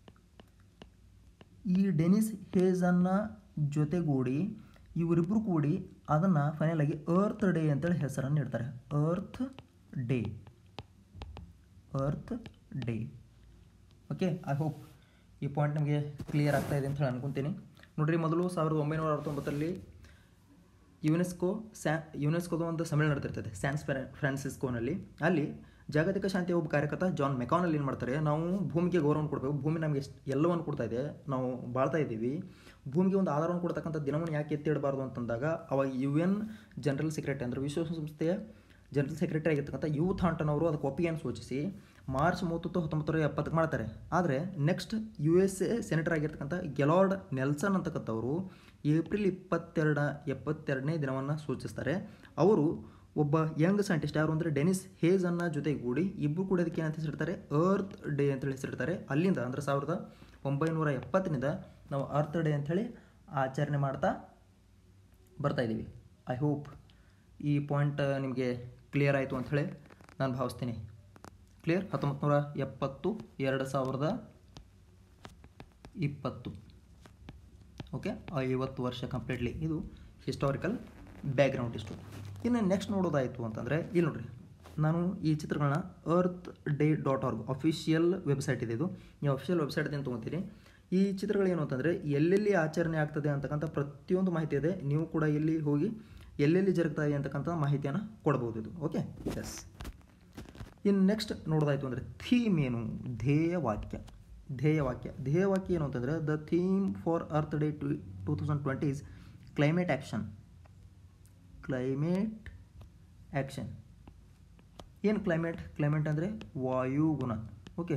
ಈ ಡೆನಿಸ್ ಹೇಸನ್ನು ಜೊತೆಗೂಡಿ ಇವರಿಬ್ಬರು ಕೂಡಿ ಅದನ್ನು ಫೈನಲಾಗಿ ಅರ್ತ್ ಡೇ ಅಂತೇಳಿ ಹೆಸರನ್ನು ಇಡ್ತಾರೆ earth day earth day okay I hope ಈ ಪಾಯಿಂಟ್ ನಿಮಗೆ ಕ್ಲಿಯರ್ ಆಗ್ತಾ ಇದೆ ಅಂತ ಹೇಳಿ ಅನ್ಕೊತೀನಿ ನೋಡ್ರಿ ಮೊದಲು ಸಾವಿರದ ಒಂಬೈನೂರ ಅರವತ್ತೊಂಬತ್ತರಲ್ಲಿ ಯುನೆಸ್ಕೋ ಸ್ಯಾ ಯುನೆಸ್ಕೋದ ಒಂದು ಸಮ್ಮೇಳನ ನಡೆದಿರ್ತದೆ ಸ್ಯಾನ್ಸ್ ಫ್ರಾನ್ಸಿಸ್ಕೋನಲ್ಲಿ ಅಲ್ಲಿ ಜಾಗತಿಕ ಶಾಂತಿಯ ಒಬ್ಬ ಕಾರ್ಯಕರ್ತ ಜಾನ್ ಮೆಕಾನಲ್ಲಿ ಏನು ಮಾಡ್ತಾರೆ ನಾವು ಭೂಮಿಗೆ ಗೌರವ ಕೊಡಬೇಕು ಭೂಮಿ ನಮಗೆ ಎಷ್ಟು ಎಲ್ಲವನ್ನು ಕೊಡ್ತಾ ಇದೆ ನಾವು ಬಾಳ್ತಾ ಇದ್ದೀವಿ ಭೂಮಿಗೆ ಒಂದು ಆಧಾರವನ್ನು ಕೊಡ್ತಕ್ಕಂಥ ದಿನವನ್ನು ಯಾಕೆ ಎತ್ತಿಡಬಾರ್ದು ಅಂತಂದಾಗ ಅವಾಗ ಯು ಎನ್ ಜನರಲ್ ಸೆಕ್ರೆಟರಿ ಅಂದರೆ ವಿಶ್ವಸಂಸ್ಥೆಯ ಜನರಲ್ ಸೆಕ್ರೆಟರಿ ಆಗಿರ್ತಕ್ಕಂಥ ಯೂತ್ ಹಾಂಟನ್ ಅವರು ಅದಕ್ಕೆ ಒಪ್ಪಿಗೆಯನ್ನು ಸೂಚಿಸಿ ಮಾರ್ಚ್ ಮೂವತ್ತು ಹತ್ತೊಂಬತ್ತು ನೂರ ಎಪ್ಪತ್ತಕ್ಕೆ ಮಾಡ್ತಾರೆ ಆದರೆ next U S A senator ಆಗಿರ್ತಕ್ಕಂಥ ಗೆಲಾರ್ಡ್ ನೆಲ್ಸನ್ ಅಂತಕ್ಕಂಥವರು ಏಪ್ರಿಲ್ ಇಪ್ಪತ್ತೆರಡ ಎಪ್ಪತ್ತೆರಡನೇ ದಿನವನ್ನು ಸೂಚಿಸ್ತಾರೆ ಅವರು ಒಬ್ಬ ಯಂಗ್ ಸೈಂಟಿಸ್ಟ್ ಯಾರು ಅಂದರೆ ಡೆನಿಸ್ ಹೇಜನ್ನು ಜೊತೆಗೂಡಿ ಇಬ್ಬರು ಕೂಡ ಅದಕ್ಕೆ ಏನಂತ ಹೆಸರಿಡ್ತಾರೆ ಅರ್ತ್ ಡೇ ಅಂತೇಳಿ ಹೆಸರಿಡ್ತಾರೆ ಅಲ್ಲಿಂದ ಅಂದರೆ ಸಾವಿರದ ಒಂಬೈನೂರ ಎಪ್ಪತ್ತರಿಂದ ನಾವು ಅರ್ತ್ ಡೇ ಅಂಥೇಳಿ ಆಚರಣೆ ಮಾಡ್ತಾ ಬರ್ತಾ ಇದ್ದೀವಿ ಐ ಹೋಪ್ ಈ ಪಾಯಿಂಟ್ ನಿಮಗೆ ಕ್ಲಿಯರ್ ಆಯಿತು ಅಂಥೇಳಿ ನಾನು ಭಾವಿಸ್ತೀನಿ ಕ್ಲಿಯರ್ ಹತ್ತೊಂಬತ್ತು ನೂರ ಎಪ್ಪತ್ತು ಎರಡು ಸಾವಿರದ ಇಪ್ಪತ್ತು ಓಕೆ ಐವತ್ತು ವರ್ಷ ಕಂಪ್ಲೀಟ್ಲಿ ಇದು ಹಿಸ್ಟಾರಿಕಲ್ ಬ್ಯಾಕ್ಗ್ರೌಂಡ್ ಇಷ್ಟು ಇನ್ನು ನೆಕ್ಸ್ಟ್ ನೋಡೋದಾಯಿತು ಅಂತಂದರೆ ಇಲ್ಲಿ ನೋಡ್ರಿ ನಾನು ಈ ಚಿತ್ರಗಳನ್ನ earth day dot org official website ಇದೆ ಇದು ನೀವು ಅಫಿಷಿಯಲ್ ವೆಬ್ಸೈಟ್ದಿಂದ ತೊಗೊತೀರಿ ಈ ಚಿತ್ರಗಳೇನು ಅಂತಂದರೆ ಎಲ್ಲೆಲ್ಲಿ ಆಚರಣೆ ಆಗ್ತದೆ ಅಂತಕ್ಕಂಥ ಪ್ರತಿಯೊಂದು ಮಾಹಿತಿ ಇದೆ ನೀವು ಕೂಡ ಇಲ್ಲಿ ಹೋಗಿ ಎಲ್ಲೆಲ್ಲಿ ಜರುಗ್ತಾ ಇದೆ ಅಂತಕ್ಕಂಥ ಮಾಹಿತಿಯನ್ನು ಕೊಡ್ಬೋದು ಇದು ಓಕೆ ಎಸ್ ಇನ್ನು ನೆಕ್ಸ್ಟ್ ನೋಡೋದಾಯಿತು ಅಂದರೆ ಥೀಮ್ ಏನು ಧ್ಯೇಯವಾಕ್ಯ ಧ್ಯೇಯವಾಕ್ಯ ಧ್ಯೇಯವಾಕ್ಯ ಏನು ಅಂತಂದರೆ the theme for earth day two two thousand twenty is climate action climate action ಏನು ಕ್ಲೈಮೇಟ್ ಕ್ಲೈಮೇಟ್ ಅಂದರೆ ವಾಯುಗುಣ ಓಕೆ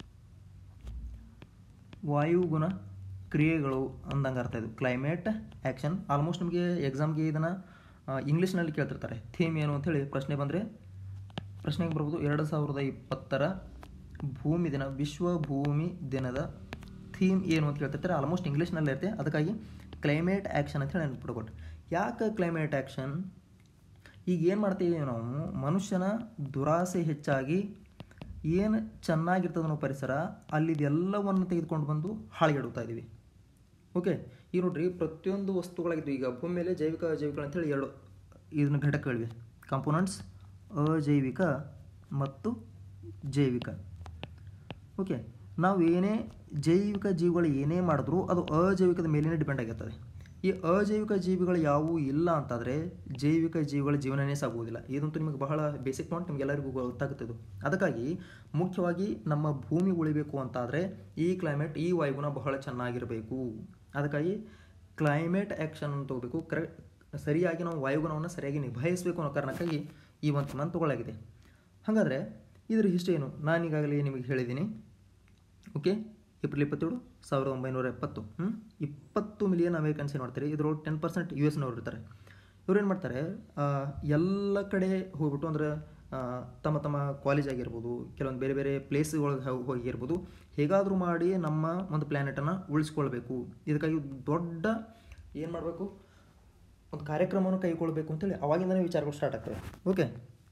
ವಾಯುಗುಣ ಕ್ರಿಯೆಗಳು ಅಂದಂಗೆ ಅರ್ಥ ಇದು ಕ್ಲೈಮೇಟ್ ಆ್ಯಕ್ಷನ್ ಆಲ್ಮೋಸ್ಟ್ ನಿಮಗೆ ಎಕ್ಸಾಮ್ಗೆ ಇದನ್ನು ಇಂಗ್ಲೀಷ್ನಲ್ಲಿ ಕೇಳ್ತಿರ್ತಾರೆ ಥೀಮ್ ಏನು ಅಂಥೇಳಿ ಪ್ರಶ್ನೆ ಬಂದರೆ ಪ್ರಶ್ನೆಗೆ ಬರ್ಬೋದು ಎರಡು ಸಾವಿರದ ಇಪ್ಪತ್ತರ ಭೂಮಿ ದಿನ ವಿಶ್ವ ಭೂಮಿ ದಿನದ ಥೀಮ್ ಏನು ಅಂತ ಕೇಳ್ತಿರ್ತಾರೆ ಆಲ್ಮೋಸ್ಟ್ ಇಂಗ್ಲೀಷ್ನಲ್ಲಿ ಇರುತ್ತೆ ಅದಕ್ಕಾಗಿ ಕ್ಲೈಮೇಟ್ ಆ್ಯಕ್ಷನ್ ಅಂತ ಹೇಳಿ ನೆನ್ಪಿಟ್ಕೊಟ್ಟು ಯಾಕೆ ಕ್ಲೈಮೇಟ್ ಆ್ಯಕ್ಷನ್ ಈಗ ಏನು ಮಾಡ್ತೀವಿ ನಾವು ಮನುಷ್ಯನ ದುರಾಸೆ ಹೆಚ್ಚಾಗಿ ಏನು ಚೆನ್ನಾಗಿರ್ತದೆ ಅನ್ನೋ ಪರಿಸರ ಅಲ್ಲಿದೆಲ್ಲವನ್ನು ತೆಗೆದುಕೊಂಡು ಬಂದು ಹಾಳಿಗೆಡುತ್ತಾ ಇದ್ದೀವಿ ಓಕೆ ಈಗ ನೋಡ್ರಿ ಪ್ರತಿಯೊಂದು ವಸ್ತುಗಳಾಗಿದ್ದು ಈಗ ಭೂಮಿ ಮೇಲೆ ಜೈವಿಕ ಅಜೈವಿಕ ಅಂತೇಳಿ ಎರಡು ಇದನ್ನ ಘಟಕಗಳಿವೆ ಕಾಂಪೋನೆಂಟ್ಸ್ ಅಜೈವಿಕ ಮತ್ತು ಜೈವಿಕ ಓಕೆ ನಾವು ಏನೇ ಜೈವಿಕ ಜೀವಿಗಳು ಏನೇ ಮಾಡಿದ್ರೂ ಅದು ಅಜೈವಿಕದ ಮೇಲೇ ಡಿಪೆಂಡ್ ಆಗಿರ್ತದೆ ಈ ಅಜೈವಿಕ ಜೀವಿಗಳು ಯಾವುವು ಇಲ್ಲ ಅಂತಾದರೆ ಜೈವಿಕ ಜೀವಿಗಳ ಜೀವನನೇ ಸಾಗುವುದಿಲ್ಲ ಇದಂತೂ ನಿಮಗೆ ಬಹಳ ಬೇಸಿಕ್ ಪಾಯಿಂಟ್ ನಿಮಗೆಲ್ಲರಿಗೂ ಗೊತ್ತಾಗುತ್ತೆ ಇದು ಅದಕ್ಕಾಗಿ ಮುಖ್ಯವಾಗಿ ನಮ್ಮ ಭೂಮಿ ಉಳಿಬೇಕು ಅಂತಾದರೆ ಈ ಕ್ಲೈಮೇಟ್ ಈ ವಾಯುಗುಣ ಬಹಳ ಚೆನ್ನಾಗಿರಬೇಕು ಅದಕ್ಕಾಗಿ ಕ್ಲೈಮೇಟ್ ಆ್ಯಕ್ಷನ್ ಅಂತ ತಗೋಬೇಕು ಕರೆಕ್ಟ್ ಸರಿಯಾಗಿ ನಾವು ವಾಯುಗುಣವನ್ನು ಸರಿಯಾಗಿ ನಿಭಾಯಿಸಬೇಕು ಅನ್ನೋ ಕಾರಣಕ್ಕಾಗಿ ಈ ಒಂದು ಮಂತ್ ತಗೊಳ್ಳಾಗಿದೆ ಹಾಗಾದರೆ ಇದ್ರ ಹಿಸ್ಟ್ರಿ ಏನು ನಾನೀಗಾಗಲೇ ನಿಮಗೆ ಹೇಳಿದ್ದೀನಿ ಓಕೆ ಏಪ್ರಿಲ್ ಇಪ್ಪತ್ತೇಳು ಸಾವಿರದ ಒಂಬೈನೂರ ಎಪ್ಪತ್ತು ಹ್ಞೂ ಇಪ್ಪತ್ತು ಮಿಲಿಯನ್ ಅಮೇರಿಕನ್ಸ್ ಏನು ಮಾಡ್ತಾರೆ ಇದರೊಳಗೆ ಟೆನ್ ಪರ್ಸೆಂಟ್ ಯು ಎಸ್ನವ್ರು ಇರ್ತಾರೆ ಇವ್ರು ಏನು ಮಾಡ್ತಾರೆ ಎಲ್ಲ ಕಡೆ ಹೋಗ್ಬಿಟ್ಟು ಅಂದ್ರೆ ತಮ್ಮ ತಮ್ಮ ಕಾಲೇಜ್ ಆಗಿರ್ಬೋದು ಕೆಲವೊಂದು ಬೇರೆ ಬೇರೆ ಪ್ಲೇಸ್ಗಳಿಗೆ ಹೋಗಿರ್ಬೋದು ಹೇಗಾದರೂ ಮಾಡಿ ನಮ್ಮ ಒಂದು ಪ್ಲ್ಯಾನೆಟನ್ನು ಉಳಿಸ್ಕೊಳ್ಬೇಕು ಇದಕ್ಕಾಗಿ ದೊಡ್ಡ ಏನು ಮಾಡಬೇಕು ಒಂದು ಕಾರ್ಯಕ್ರಮವನ್ನು ಕೈಗೊಳ್ಳಬೇಕು ಅಂತೇಳಿ ಅವಾಗಿಂದನೇ ವಿಚಾರಗಳು ಸ್ಟಾರ್ಟ್ ಆಗ್ತವೆ ಓಕೆ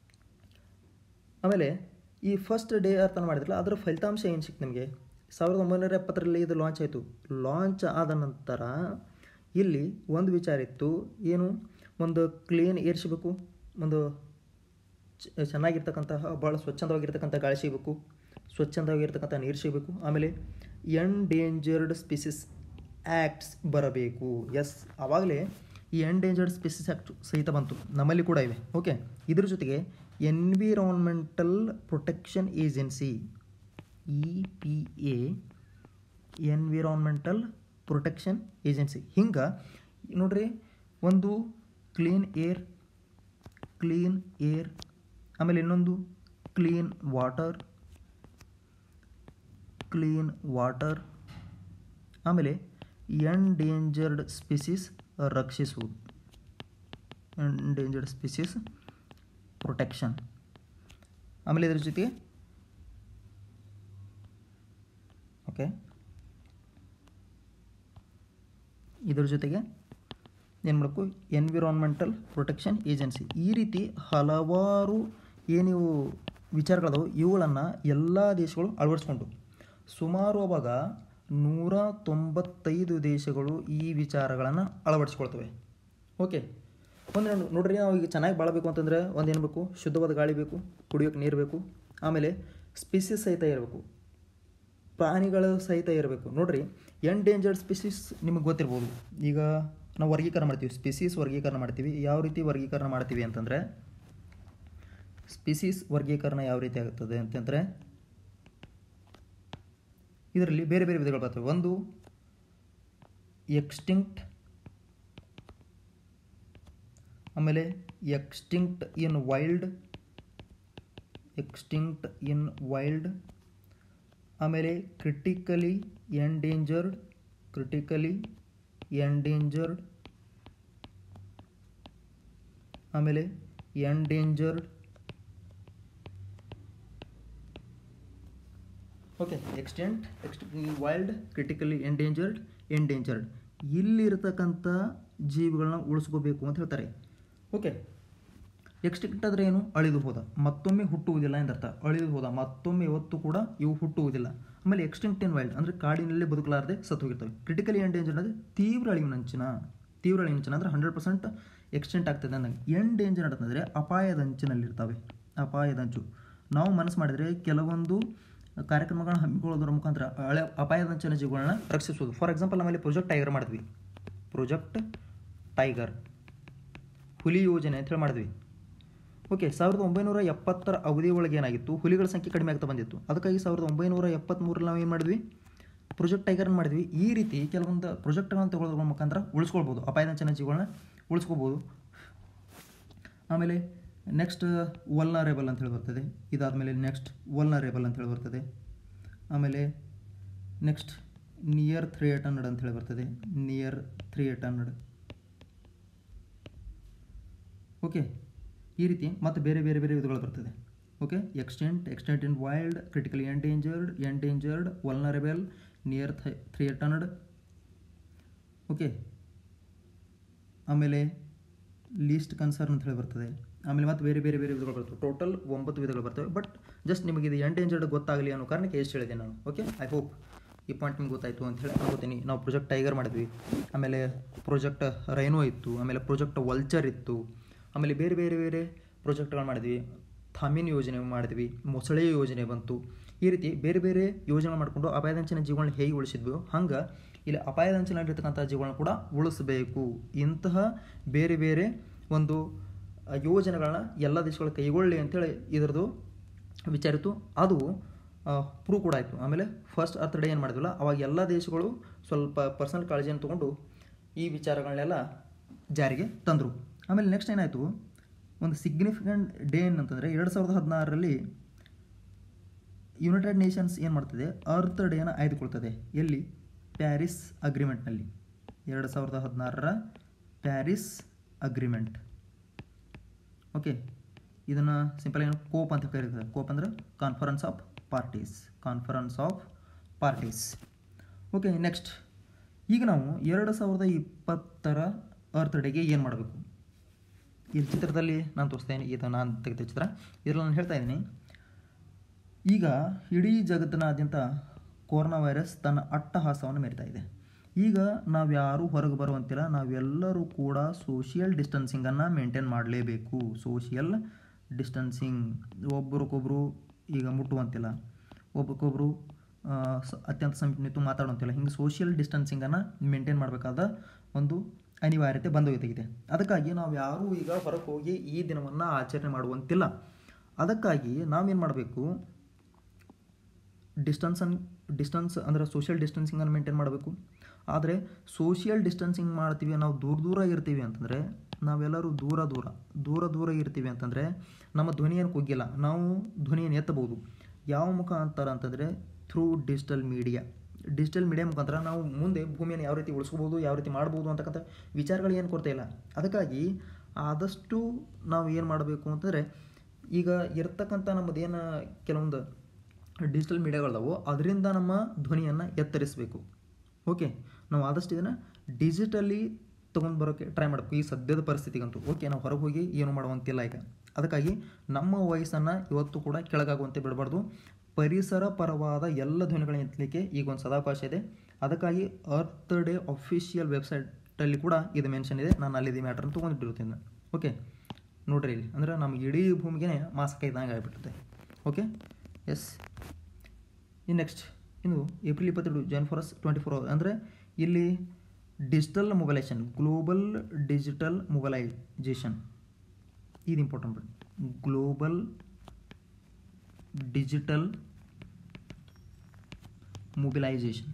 ಆಮೇಲೆ ಈ ಫಸ್ಟ್ ಡೇ ಅರ್ಥನ ಮಾಡಿದ್ರಲ್ಲ ಅದರ ಫಲಿತಾಂಶ ಏನು ಸಿಕ್ತು ನಿಮಗೆ ಸಾವಿರದ ಒಂಬೈನೂರ ಎಪ್ಪತ್ತರಲ್ಲಿ ಇದು ಲಾಂಚ್ ಆಯಿತು ಲಾಂಚ್ ಆದ ನಂತರ ಇಲ್ಲಿ ಒಂದು ವಿಚಾರ ಇತ್ತು ಏನು ಒಂದು ಕ್ಲೀನ್ ಏರ್ ಸಿಗಬೇಕು ಒಂದು ಚೆನ್ನಾಗಿರ್ತಕ್ಕಂತಹ ಭಾಳ ಸ್ವಚ್ಛಂದವಾಗಿರ್ತಕ್ಕಂಥ ಗಾಳಿ ಸಿಗಬೇಕು ಸ್ವಚ್ಛಂದವಾಗಿರ್ತಕ್ಕಂಥ ನೀರು ಸಿಗಬೇಕು ಆಮೇಲೆ ಎಂಡೇಂಜರ್ಡ್ ಸ್ಪೀಸಿಸ್ ಆ್ಯಕ್ಟ್ಸ್ ಬರಬೇಕು ಎಸ್ ಆವಾಗಲೇ ಈ ಎಂಡೇಂಜರ್ಡ್ ಸ್ಪೀಸಿಸ್ ಆ್ಯಕ್ಟ್ ಸಹಿತ ಬಂತು ನಮ್ಮಲ್ಲಿ ಕೂಡ ಇವೆ ಓಕೆ ಇದ್ರ ಜೊತೆಗೆ environmental protection agency E P A environmental protection agency ಹಿಂಗೆ ನೋಡ್ರಿ ಒಂದು ಕ್ಲೀನ್ ಏರ್ ಕ್ಲೀನ್ ಏರ್ ಆಮೇಲೆ ಇನ್ನೊಂದು ಕ್ಲೀನ್ ವಾಟರ್ ಕ್ಲೀನ್ ವಾಟರ್ ಆಮೇಲೆ ಎಂಡೇಂಜರ್ಡ್ ಸ್ಪೀಸೀಸ್ ರಕ್ಷಿಸುವುದು ಎಂಡೇಂಜರ್ಡ್ ಸ್ಪೀಸೀಸ್ ಪ್ರೊಟೆಕ್ಷನ್ ಆಮೇಲೆ ಇದ್ರ ಜೊತೆಗೆ ಓಕೆ ಇದ್ರ ಜೊತೆಗೆ ಏನು ಮಾಡಬೇಕು ಎನ್ವಿರಾನ್ಮೆಂಟಲ್ ಪ್ರೊಟೆಕ್ಷನ್ ಏಜೆನ್ಸಿ ಈ ರೀತಿ ಹಲವಾರು ಏನಿವು ವಿಚಾರಗಳದಾವು ಇವುಗಳನ್ನು ಎಲ್ಲ ದೇಶಗಳು ಅಳವಡಿಸ್ಕೊಂಡು ಸುಮಾರು ಅವಾಗ ನೂರ ತೊಂಬತ್ತೈದು ದೇಶಗಳು ಈ ವಿಚಾರಗಳನ್ನು ಅಳವಡಿಸ್ಕೊಳ್ತವೆ ಓಕೆ ಒಂದು ನೋಡ್- ನೋಡ್ರಿ ನಾವು ಈಗ ಚೆನ್ನಾಗಿ ಬಾಳಬೇಕು ಅಂತಂದರೆ ಒಂದು ಏನು ಬೇಕು ಶುದ್ಧವಾದ ಗಾಳಿ ಬೇಕು ಕುಡಿಯೋಕೆ ನೀರು ಬೇಕು ಆಮೇಲೆ ಸ್ಪೀಸೀಸ್ ಸಹಿತ ಇರಬೇಕು ಪ್ರಾಣಿಗಳು ಸಹಿತ ಇರಬೇಕು ನೋಡ್ರಿ ಎಂಡೇಂಜರ್ಡ್ ಸ್ಪೀಸೀಸ್ ನಿಮಗೆ ಗೊತ್ತಿರ್ಬೋದು ಈಗ ನಾವು ವರ್ಗೀಕರಣ ಮಾಡ್ತೀವಿ ಸ್ಪೀಸೀಸ್ ವರ್ಗೀಕರಣ ಮಾಡ್ತೀವಿ ಯಾವ ರೀತಿ ವರ್ಗೀಕರಣ ಮಾಡ್ತೀವಿ ಅಂತಂದರೆ ಸ್ಪೀಸೀಸ್ ವರ್ಗೀಕರಣ ಯಾವ ರೀತಿ ಆಗುತ್ತದೆ ಅಂತಂದರೆ ಇದರಲ್ಲಿ ಬೇರೆ ಬೇರೆ ವಿಧಗಳು ಬರ್ತವೆ ಒಂದು ಎಕ್ಸ್ಟಿಂಕ್ಟ್ ಆಮೇಲೆ extinct in wild extinct in wild ಆಮೇಲೆ ಕ್ರಿಟಿಕಲಿ ಎಂಡೇಂಜರ್ಡ್ ಕ್ರಿಟಿಕಲಿ ಎಂಡೇಂಜರ್ಡ್ ಆಮೇಲೆ ಎಂಡೇಂಜರ್ಡ್ ಓಕೆ ಎಕ್ಸ್ಟೆಂಟ್ ಎಕ್ಸ್ಟ್ ವೈಲ್ಡ್ ಕ್ರಿಟಿಕಲಿ ಎಂಡೇಂಜರ್ಡ್ ಎಂಡೇಂಜರ್ಡ್ ಇಲ್ಲಿರ್ತಕ್ಕಂಥ ಜೀವಿಗಳನ್ನ ಉಳಿಸ್ಕೋಬೇಕು ಅಂತ ಹೇಳ್ತಾರೆ ಓಕೆ ಎಕ್ಸ್ಟಿಂಕ್ಟ್ ಆದರೆ ಏನು ಅಳಿದು ಹೋದ ಮತ್ತೊಮ್ಮೆ ಹುಟ್ಟುವುದಿಲ್ಲ ಎಂದರ್ಥ ಅಳಿದು ಹೋದ ಮತ್ತೊಮ್ಮೆ ಯಾವತ್ತೂ ಕೂಡ ಇವು ಹುಟ್ಟುವುದಿಲ್ಲ ಆಮೇಲೆ ಎಕ್ಸ್ಟಿಂಕ್ಟ್ ಇನ್ ವೈಲ್ಡ್ ಅಂದರೆ ಕಾಡಿನಲ್ಲಿ ಬದುಕಲಾರದೆ ಸತ್ತು ಹೋಗಿರ್ತವೆ ಕ್ರಿಟಿಕಲಿ ಎಂಡೇಂಜರ್ಡ್ ಅಂದರೆ ತೀವ್ರ ಅಳಿವಿನಂಚಿನ ತೀವ್ರ ಅಳಿವಿನಂಚಿನ ಅಂದರೆ ಹಂಡ್ರೆಡ್ ಪರ್ಸೆಂಟ್ ಎಕ್ಸ್ಟೆಂಟ್ ಆಗ್ತದೆ ಅಂದಂಗೆ ಎಂಡೇಂಜರ್ ಅಂತಂದರೆ ಅಪಾಯದ ಅಂಚಿನಲ್ಲಿರ್ತವೆ ಅಪಾಯದ ಅಂಚು ನಾವು ಮನಸ್ಸು ಮಾಡಿದರೆ ಕೆಲವೊಂದು ಕಾರ್ಯಕ್ರಮಗಳನ್ನ ಹಮ್ಮಿಕೊಳ್ಳೋದ್ರ ಮುಖಾಂತರ ಹಳೆ ಅಪಾಯದ ಅಂಚಿನ ಜೀವಿಗಳನ್ನ ರಕ್ಷಿಸೋದು ಫಾರ್ ಎಕ್ಸಾಂಪಲ್ ನಮ್ಮಲ್ಲಿ ಪ್ರೊಜೆಕ್ಟ್ ಟೈಗರ್ ಮಾಡಿದ್ವಿ ಪ್ರೊಜೆಕ್ಟ್ ಟೈಗರ್ ಹುಲಿ ಯೋಜನೆ ಅಂತ ಹೇಳಿ ಮಾಡಿದ್ವಿ ಓಕೆ ಸಾವಿರದ ಒಂಬೈನೂರ ಎಪ್ಪತ್ತರ ಅವಧಿ ಒಳಗೆ ಏನಾಗಿತ್ತು ಹುಲಿಗಳ ಸಂಖ್ಯೆ ಕಡಿಮೆ ಆಗ್ತಾ ಬಂದಿತ್ತು ಅದಕ್ಕಾಗಿ ಸಾವಿರದ ಒಂಬೈನೂರ ಎಪ್ಪತ್ತ್ಮೂರಲ್ಲಿ ನಾವು ಏನು ಮಾಡಿದ್ವಿ ಪ್ರೊಜೆಕ್ಟ್ ಟೈಗರ್ನ ಮಾಡಿದ್ವಿ ಈ ರೀತಿ ಕೆಲವೊಂದು ಪ್ರೊಜೆಕ್ಟ್ಗಳನ್ನು ತಗೊಳ್ಳೋದ್ರ ಮುಖಾಂತರ ಉಳಿಸ್ಕೊಳ್ಬೋದು ಅಪಾಯದಂಚನ ಜೀವಿಗಳನ್ನ ಉಳಿಸ್ಕೋಬೋದು ಆಮೇಲೆ ನೆಕ್ಸ್ಟ್ ವಲ್ನರೇಬಲ್ ಅಂತ ಹೇಳಿ ಬರ್ತದೆ ಇದಾದಮೇಲೆ ನೆಕ್ಸ್ಟ್ ವಲ್ನರೇಬಲ್ ಅಂತ ಹೇಳಿ ಬರ್ತದೆ ಆಮೇಲೆ next near threatened ಅಂತ ಹೇಳಿ ಬರ್ತದೆ near threatened okay ಈ ರೀತಿ ಮತ್ತು ಬೇರೆ ಬೇರೆ ಬೇರೆ ವಿಧಗಳು ಬರ್ತದೆ okay extent extent in wild critically endangered endangered vulnerable near threatened okay ಆಮೇಲೆ ಲೀಸ್ಟ್ ಕನ್ಸರ್ನ್ ಅಂತ ಹೇಳಿ ಬರ್ತದೆ ಆಮೇಲೆ ಮತ್ತೆ ಬೇರೆ ಬೇರೆ ಬೇರೆ ವಿಧಗಳು ಬರ್ತವೆ ಟೋಟಲ್ ಒಂಬತ್ತು ವಿಧಗಳು ಬರ್ತವೆ ಬಟ್ ಜಸ್ಟ್ ನಿಮಗೆ ಇದು ಎಂಡೇಂಜರ್ಡ್ ಗೊತ್ತಾಗಲಿ ಅನ್ನೋ ಕಾರಣಕ್ಕೆ ಎಷ್ಟು ಹೇಳಿದೆ ನಾನು ಓಕೆ ಐ ಹೋಪ್ ಈ ಪಾಯಿಂಟ್ ನಿಮ್ಗೆ ಗೊತ್ತಾಯಿತು ಅಂತ ಹೇಳಿ ಅನ್ಕೋತೀನಿ ನಾವು ಪ್ರೊಜೆಕ್ಟ್ ಟೈಗರ್ ಮಾಡಿದ್ವಿ ಆಮೇಲೆ ಪ್ರೊಜೆಕ್ಟ್ ರೈನೋ ಇತ್ತು ಆಮೇಲೆ ಪ್ರೊಜೆಕ್ಟ್ ವಲ್ಚರ್ ಇತ್ತು ಆಮೇಲೆ ಬೇರೆ ಬೇರೆ ಬೇರೆ ಪ್ರಾಜೆಕ್ಟ್ಗಳು ಮಾಡಿದ್ವಿ ಥಾಮಿನ್ ಯೋಜನೆ ಮಾಡಿದ್ವಿ ಮೊಸಳೆ ಯೋಜನೆ ಬಂತು ಈ ರೀತಿ ಬೇರೆ ಬೇರೆ ಯೋಜನೆ ಮಾಡಿಕೊಂಡು ಅಪಾಯದಂಚಿನ ಜೀವಗಳನ್ನ ಹೇಗೆ ಉಳಿಸಿದ್ವಿ ಹಂಗೆ ಇಲ್ಲಿ ಅಪಾಯದಂಚಿನಲ್ಲಿರ್ತಕ್ಕಂಥ ಜೀವಗಳನ್ನ ಕೂಡ ಉಳಿಸಬೇಕು ಇಂತಹ ಬೇರೆ ಬೇರೆ ಒಂದು ಆ, ಯೋಜನೆಗಳನ್ನ ಎಲ್ಲ ದೇಶಗಳು ಕೈಗೊಳ್ಳಿ ಅಂತೇಳಿ ಇದರದ್ದು ವಿಚಾರಿತು ಅದು ಪ್ರೂವ್ ಕೂಡ ಆಯಿತು ಆಮೇಲೆ ಫಸ್ಟ್ ಅರ್ತ್ ಡೇ ಏನು ಮಾಡಿದ್ವಲ್ಲ ಅವಾಗ ಎಲ್ಲ ದೇಶಗಳು ಸ್ವಲ್ಪ ಪರ್ಸನಲ್ ಕಾಳಜಿಯನ್ನು ತೊಗೊಂಡು ಈ ವಿಚಾರಗಳನ್ನೆಲ್ಲ ಜಾರಿಗೆ ತಂದರು ಆಮೇಲೆ ನೆಕ್ಸ್ಟ್ ಏನಾಯಿತು ಒಂದು ಸಿಗ್ನಿಫಿಕೆಂಟ್ ಡೇ ಏನಂತಂದರೆ ಎರಡು ಸಾವಿರದ ಹದಿನಾರರಲ್ಲಿ ಯುನೈಟೆಡ್ ನೇಷನ್ಸ್ ಏನು ಮಾಡ್ತದೆ ಅರ್ತ್ ಡೇನ ಆಯ್ದುಕೊಳ್ತದೆ ಎಲ್ಲಿ ಪ್ಯಾರಿಸ್ ಅಗ್ರಿಮೆಂಟ್ನಲ್ಲಿ ಎರಡು ಸಾವಿರದ ಹದಿನಾರರ ಪ್ಯಾರಿಸ್ ಅಗ್ರಿಮೆಂಟ್ ಓಕೆ ಇದನ್ನು ಸಿಂಪಲ್ ಏನು ಕೋಪ್ ಅಂತ ಕರೀತಾರೆ ಕೋಪ್ ಅಂದರೆ conference of parties conference of parties okay next ಈಗ ನಾವು ಎರಡು ಸಾವಿರದ ಇಪ್ಪತ್ತರ ಅರ್ತ್ ಡೇಗೆ ಏನು ಮಾಡಬೇಕು ಈ ಚಿತ್ರದಲ್ಲಿ ನಾನು ತೋರಿಸ್ತೇನೆ ಇದು ನಾನು ತೆಗೆದ ಚಿತ್ರ ಇದರಲ್ಲಿ ನಾನು ಹೇಳ್ತಾ ಇದ್ದೀನಿ ಈಗ ಇಡೀ ಜಗತ್ತಿನಾದ್ಯಂತ ಕೊರೋನಾ ವೈರಸ್ ತನ್ನ ಅಟ್ಟಹಾಸವನ್ನು ಮೆರಿತಾ ಇದೆ ಈಗ ನಾವ್ಯಾರೂ ಹೊರಗೆ ಬರುವಂತಿಲ್ಲ ನಾವೆಲ್ಲರೂ ಕೂಡ ಸೋಷಿಯಲ್ ಡಿಸ್ಟೆನ್ಸಿಂಗನ್ನು ಮೇಂಟೈನ್ ಮಾಡಲೇಬೇಕು ಸೋಷಿಯಲ್ ಡಿಸ್ಟೆನ್ಸಿಂಗ್ ಒಬ್ರಿಗೊಬ್ರು ಈಗ ಮುಟ್ಟುವಂತಿಲ್ಲ ಒಬ್ರಿಗೊಬ್ರು ಆ, ಸ- ಅತ್ಯಂತ ಸಮೀಪ ನಿಂತು ಮಾತಾಡುವಂತಿಲ್ಲ ಹಿಂಗೆ ಸೋಷಿಯಲ್ ಡಿಸ್ಟೆನ್ಸಿಂಗನ್ನು ಮೇಂಟೈನ್ ಮಾಡಬೇಕಾದ ಒಂದು ಅನಿವಾರ್ಯತೆ ಬಂದೋಗಿದೆ ಅದಕ್ಕಾಗಿ ನಾವು ಯಾರೂ ಈಗ ಹೊರಗೆ ಹೋಗಿ ಈ ದಿನವನ್ನು ಆಚರಣೆ ಮಾಡುವಂತಿಲ್ಲ ಅದಕ್ಕಾಗಿ ನಾವೇನು ಮಾಡಬೇಕು ಡಿಸ್ಟನ್ಸನ್ ಡಿಸ್ಟನ್ಸ್ ಅಂದರೆ ಸೋಷಿಯಲ್ ಡಿಸ್ಟೆನ್ಸಿಂಗನ್ನು ಮೇಂಟೈನ್ ಮಾಡಬೇಕು ಆದರೆ ಸೋಷಿಯಲ್ ಡಿಸ್ಟೆನ್ಸಿಂಗ್ ಮಾಡ್ತೀವಿ ನಾವು ದೂರ ದೂರ ಇರ್ತೀವಿ ಅಂತಂದರೆ ನಾವೆಲ್ಲರೂ ದೂರ ದೂರ ದೂರ ದೂರ ಇರ್ತೀವಿ ಅಂತಂದರೆ ನಮ್ಮ ಧ್ವನಿಯನ್ನು ಕುಗ್ಗಿಲ್ಲ ನಾವು ಧ್ವನಿಯನ್ನು ಎತ್ತಬಹುದು ಯಾವ ಮುಖಾಂತರ ಅಂತಂದರೆ through digital media digital media ಮುಖಾಂತರ ನಾವು ಮುಂದೆ ಭೂಮಿಯನ್ನು ಯಾವ ರೀತಿ ಉಳಿಸ್ಕೋಬೋದು ಯಾವ ರೀತಿ ಮಾಡ್ಬೋದು ಅಂತಕ್ಕಂಥ ವಿಚಾರಗಳು ಏನು ಕೊರತೆ ಇಲ್ಲ ಅದಕ್ಕಾಗಿ ಆದಷ್ಟು ನಾವು ಏನು ಮಾಡಬೇಕು ಅಂತಂದರೆ ಈಗ ಇರ್ತಕ್ಕಂಥ ನಮ್ಮದೇನು ಕೆಲವೊಂದು ಡಿಜಿಟಲ್ ಮೀಡಿಯಾಗಳದಾವು ಅದರಿಂದ ನಮ್ಮ ಧ್ವನಿಯನ್ನು ಎತ್ತರಿಸಬೇಕು ಓಕೆ ನಾವು ಆದಷ್ಟು ಇದನ್ನು ಡಿಜಿಟಲಿ ತೊಗೊಂಡು ಬರೋಕ್ಕೆ ಟ್ರೈ ಮಾಡಬೇಕು ಈ ಸದ್ಯದ ಪರಿಸ್ಥಿತಿಗಂತೂ ಓಕೆ ನಾವು ಹೊರಗೆ ಹೋಗಿ ಏನು ಮಾಡುವಂತಿಲ್ಲ ಈಗ ಅದಕ್ಕಾಗಿ ನಮ್ಮ ವಯಸ್ಸನ್ನು ಇವತ್ತು ಕೂಡ ಕೆಳಗಾಗುವಂತೆ ಬಿಡಬಾರ್ದು ಪರಿಸರ ಪರವಾದ ಎಲ್ಲ ಧ್ವನಿಗಳನ್ನ ಎತ್ತಲಿಕ್ಕೆ ಈಗ ಒಂದು ಸದಾವಕಾಶ ಇದೆ ಅದಕ್ಕಾಗಿ ಅರ್ತ್ ಡೇ ಅಫಿಷಿಯಲ್ ವೆಬ್ಸೈಟಲ್ಲಿ ಕೂಡ ಇದು ಮೆನ್ಷನ್ ಇದೆ ನಾನು ಅಲ್ಲಿದೆ ಮ್ಯಾಟ್ರನ್ನ ತೊಗೊಂಡಿಟ್ಟಿರ್ತೀನಿ ಓಕೆ ನೋಡ್ರಿ ಇಲ್ಲಿ ಅಂದ್ರೆ ನಮ್ಗೆ ಇಡೀ ಭೂಮಿಗೆ ಮಾಸ್ಕ್ ಇದ್ದಂಗೆ ಆಗಿಬಿಡುತ್ತೆ ಓಕೆ ಎಸ್ ಇನ್ನು ನೆಕ್ಸ್ಟ್ ಇನ್ನು ಏಪ್ರಿಲ್ ಇಪ್ಪತ್ತೆರಡು ಜಾನ್ ಫಾರಸ್ ಟ್ವೆಂಟಿ ಫೋರ್ ಅವರ್ ಅಂದರೆ ಇಲ್ಲಿ digital mobilisation global digital mobilisation ಇದು ಇಂಪಾರ್ಟೆಂಟ್ ಬಿಡಿ ಗ್ಲೋಬಲ್ ಡಿಜಿಟಲ್ ಮೊಬಿಲೈಜೇಷನ್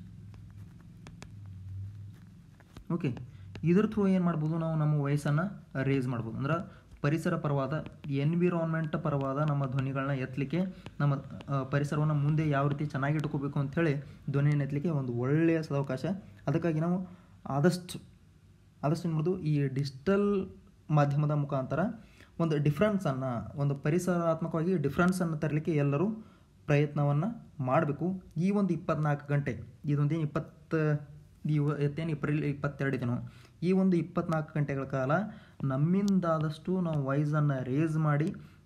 ಓಕೆ ಇದ್ರ ಥ್ರೂ ಏನು ಮಾಡ್ಬೋದು ನಾವು ನಮ್ಮ ವಯಸ್ಸನ್ನು ರೇಸ್ ಮಾಡ್ಬೋದು ಅಂದ್ರೆ ಪರಿಸರ ಪರವಾದ ಎನ್ವಿರಾನ್ಮೆಂಟ್ ಪರವಾದ ನಮ್ಮ ಧ್ವನಿಗಳನ್ನ ಎತ್ತಲಿಕ್ಕೆ ನಮ್ಮ ಆ, ಪರಿಸರವನ್ನು ಮುಂದೆ ಯಾವ ರೀತಿ ಚೆನ್ನಾಗಿ ಇಟ್ಕೋಬೇಕು ಅಂಥೇಳಿ ಧ್ವನಿಯನ್ನು ಎತ್ತಲಿಕ್ಕೆ ಒಂದು ಒಳ್ಳೆಯ ಸದಾವಕಾಶ ಅದಕ್ಕಾಗಿ ನಾವು ಆದಷ್ಟು ಆದಷ್ಟು ಏನು ಮಾಡೋದು ಈ ಡಿಜಿಟಲ್ ಮಾಧ್ಯಮದ ಮುಖಾಂತರ ಒಂದು ಡಿಫ್ರೆನ್ಸನ್ನು ಒಂದು ಪರಿಸರಾತ್ಮಕವಾಗಿ ಡಿಫ್ರೆನ್ಸನ್ನು ತರಲಿಕ್ಕೆ ಎಲ್ಲರೂ ಪ್ರಯತ್ನವನ್ನು ಮಾಡಬೇಕು ಈ ಒಂದು ಇಪ್ಪತ್ನಾಲ್ಕು ಗಂಟೆ ಇದೊಂದೇನು ಇಪ್ಪತ್ತು ಇವ ಎತ್ತೇನು ಏಪ್ರಿಲ್ ಇಪ್ಪತ್ತೆರಡು ದಿನ ಈ ಒಂದು ಇಪ್ಪತ್ನಾಲ್ಕು ಗಂಟೆಗಳ ಕಾಲ ನಮ್ಮಿಂದಾದಷ್ಟು ನಾವು ವಾಯ್ಸನ್ನು ರೇಸ್ ಮಾಡಿ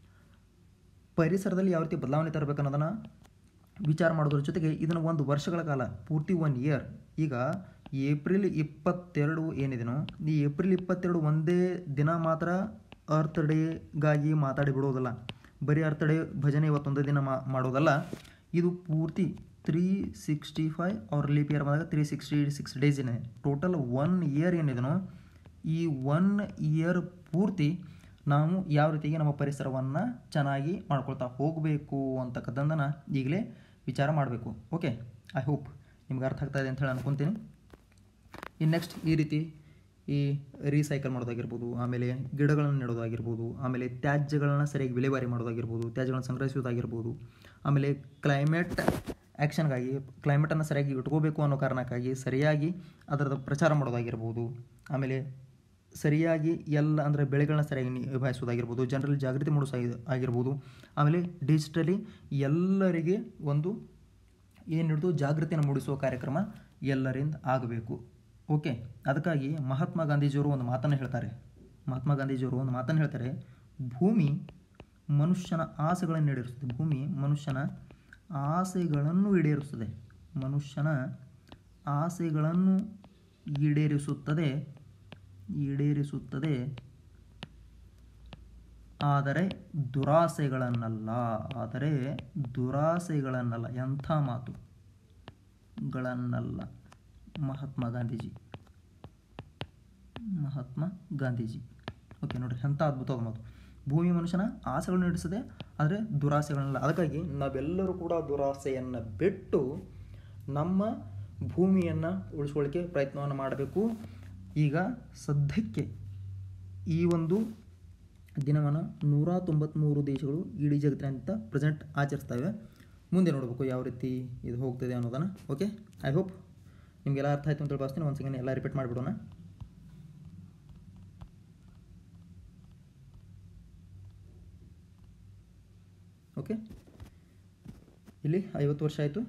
ಪರಿಸರದಲ್ಲಿ ಯಾವ ರೀತಿ ಬದಲಾವಣೆ ತರಬೇಕು ಅನ್ನೋದನ್ನು ವಿಚಾರ ಮಾಡೋದ್ರ ಜೊತೆಗೆ ಇದನ್ನು ಒಂದು ವರ್ಷಗಳ ಕಾಲ ಪೂರ್ತಿ ಒನ್ ಇಯರ್ ಈಗ ಏಪ್ರಿಲ್ ಇಪ್ಪತ್ತೆರಡು ಏನಿದೆನೋ ಈ ಏಪ್ರಿಲ್ ಇಪ್ಪತ್ತೆರಡು ಒಂದೇ ದಿನ ಮಾತ್ರ ಅರ್ತ್ ಡೇಗಾಗಿ ಮಾತಾಡಿ ಬಿಡೋದಲ್ಲ ಬರೀ ಅರ್ತ್ ಡೇ ಭಜನೆ ಇವತ್ತೊಂದೇ ದಿನ ಮಾ ಮಾಡೋದಲ್ಲ ಇದು ಪೂರ್ತಿ ತ್ರೀ ಸಿಕ್ಸ್ಟಿ ಫೈವ್ ಅವ್ರ ಲೀಪ್ ಇಯರ್ ಬಂದಾಗ ತ್ರೀ ಸಿಕ್ಸ್ಟಿ ಸಿಕ್ಸ್ ಡೇಸ್ ಏನಿದೆ ಟೋಟಲ್ ಒನ್ ಇಯರ್ ಏನಿದೆನೋ ಈ ಒನ್ ಇಯರ್ ಪೂರ್ತಿ ನಾವು ಯಾವ ರೀತಿಗೆ ನಮ್ಮ ಪರಿಸರವನ್ನು ಚೆನ್ನಾಗಿ ಮಾಡ್ಕೊಳ್ತಾ ಹೋಗಬೇಕು ಅಂತಕ್ಕದ್ದನ್ನು ಈಗಲೇ ವಿಚಾರ ಮಾಡಬೇಕು ಓಕೆ ಐ ಹೋಪ್ ನಿಮ್ಗೆ ಅರ್ಥ ಆಗ್ತಾ ಇದೆ ಅಂತ ಹೇಳಿ ಅನ್ಕೊತೀನಿ ಇನ್ನು ನೆಕ್ಸ್ಟ್ ಈ ರೀತಿ ಈ ರೀಸೈಕಲ್ ಮಾಡೋದಾಗಿರ್ಬೋದು ಆಮೇಲೆ ಗಿಡಗಳನ್ನು ನೆಡೋದಾಗಿರ್ಬೋದು ಆಮೇಲೆ ತ್ಯಾಜ್ಯಗಳನ್ನ ಸರಿಯಾಗಿ ವಿಲೇವಾರಿ ಮಾಡೋದಾಗಿರ್ಬೋದು ತ್ಯಾಜ್ಯಗಳನ್ನು ಸಂಗ್ರಹಿಸೋದಾಗಿರ್ಬೋದು ಆಮೇಲೆ ಕ್ಲೈಮೇಟ್ ಆ್ಯಕ್ಷನ್ಗಾಗಿ ಕ್ಲೈಮೇಟನ್ನು ಸರಿಯಾಗಿ ಇಟ್ಕೋಬೇಕು ಅನ್ನೋ ಕಾರಣಕ್ಕಾಗಿ ಸರಿಯಾಗಿ ಅದರದ ಪ್ರಚಾರ ಮಾಡೋದಾಗಿರ್ಬೋದು ಆಮೇಲೆ ಸರಿಯಾಗಿ ಎಲ್ಲ ಅಂದರೆ ಬೆಳೆಗಳನ್ನ ಸರಿಯಾಗಿ ನಿಭಾಯಿಸೋದಾಗಿರ್ಬೋದು ಜನರಲ್ಲಿ ಜಾಗೃತಿ ಮೂಡಿಸೋ ಆಗಿರ್ಬೋದು ಆಮೇಲೆ ಡಿಜಿಟಲಿ ಎಲ್ಲರಿಗೆ ಒಂದು ಏನು ಹಿಡಿದು ಜಾಗೃತಿಯನ್ನು ಮೂಡಿಸುವ ಕಾರ್ಯಕ್ರಮ ಎಲ್ಲರಿಂದ ಆಗಬೇಕು ಓಕೆ ಅದಕ್ಕಾಗಿ ಮಹಾತ್ಮ ಗಾಂಧೀಜಿಯವರು ಒಂದು ಮಾತನ್ನು ಹೇಳ್ತಾರೆ ಮಹಾತ್ಮ ಗಾಂಧೀಜಿಯವರು ಒಂದು ಮಾತನ್ನು ಹೇಳ್ತಾರೆ ಭೂಮಿ ಮನುಷ್ಯನ ಆಸೆಗಳನ್ನು ಈಡೇರಿಸುತ್ತದೆ ಭೂಮಿ ಮನುಷ್ಯನ ಆಸೆಗಳನ್ನು ಈಡೇರಿಸುತ್ತದೆ ಮನುಷ್ಯನ ಆಸೆಗಳನ್ನು ಈಡೇರಿಸುತ್ತದೆ ಈಡೇರಿಸುತ್ತದೆ ಆದರೆ ದುರಾಸೆಗಳನ್ನಲ್ಲ ಆದರೆ ದುರಾಸೆಗಳನ್ನಲ್ಲ ಎಂಥ ಮಾತು ಗಳನ್ನಲ್ಲ ಮಹಾತ್ಮ ಗಾಂಧೀಜಿ ಮಹಾತ್ಮ ಗಾಂಧೀಜಿ ಓಕೆ ನೋಡ್ರಿ ಎಂಥ ಅದ್ಭುತವಾದ ಮಾತು ಭೂಮಿ ಮನುಷ್ಯನ ಆಸೆಗಳನ್ನು ನಡೆಸದೆ ಆದರೆ ದುರಾಸೆಗಳನ್ನಲ್ಲ ಅದಕ್ಕಾಗಿ ನಾವೆಲ್ಲರೂ ಕೂಡ ದುರಾಸೆಯನ್ನು ಬಿಟ್ಟು ನಮ್ಮ ಭೂಮಿಯನ್ನು ಉಳಿಸ್ಕೊಳ್ಳಿಕ್ಕೆ ಪ್ರಯತ್ನವನ್ನು ಮಾಡಬೇಕು ಈಗ ಸದ್ಯಕ್ಕೆ ಈ ಒಂದು ದಿನವನ್ನು ನೂರ ತೊಂಬತ್ತ್ಮೂರು ದೇಶಗಳು ಇಡೀ ಜಗತ್ತಿನಾದ್ಯಂತ ಪ್ರೆಸೆಂಟ್ ಆಚರಿಸ್ತವೆ ಮುಂದೆ ನೋಡಬೇಕು ಯಾವ ರೀತಿ ಇದು ಹೋಗ್ತದೆ ಅನ್ನೋದನ್ನು ಓಕೆ ಐ ಹೋಪ್ ನಿಮಗೆಲ್ಲ ಅರ್ಥ ಆಯಿತು ಅಂತ ಭಾವಿಸ್ತೀನಿ ಒಂದು ಸೆಕೆಂಡ್ ಎಲ್ಲ ರಿಪೀಟ್ ಮಾಡಿಬಿಡೋಣ ಓಕೆ ಇಲ್ಲಿ ಐವತ್ತು ವರ್ಷ ಆಯಿತು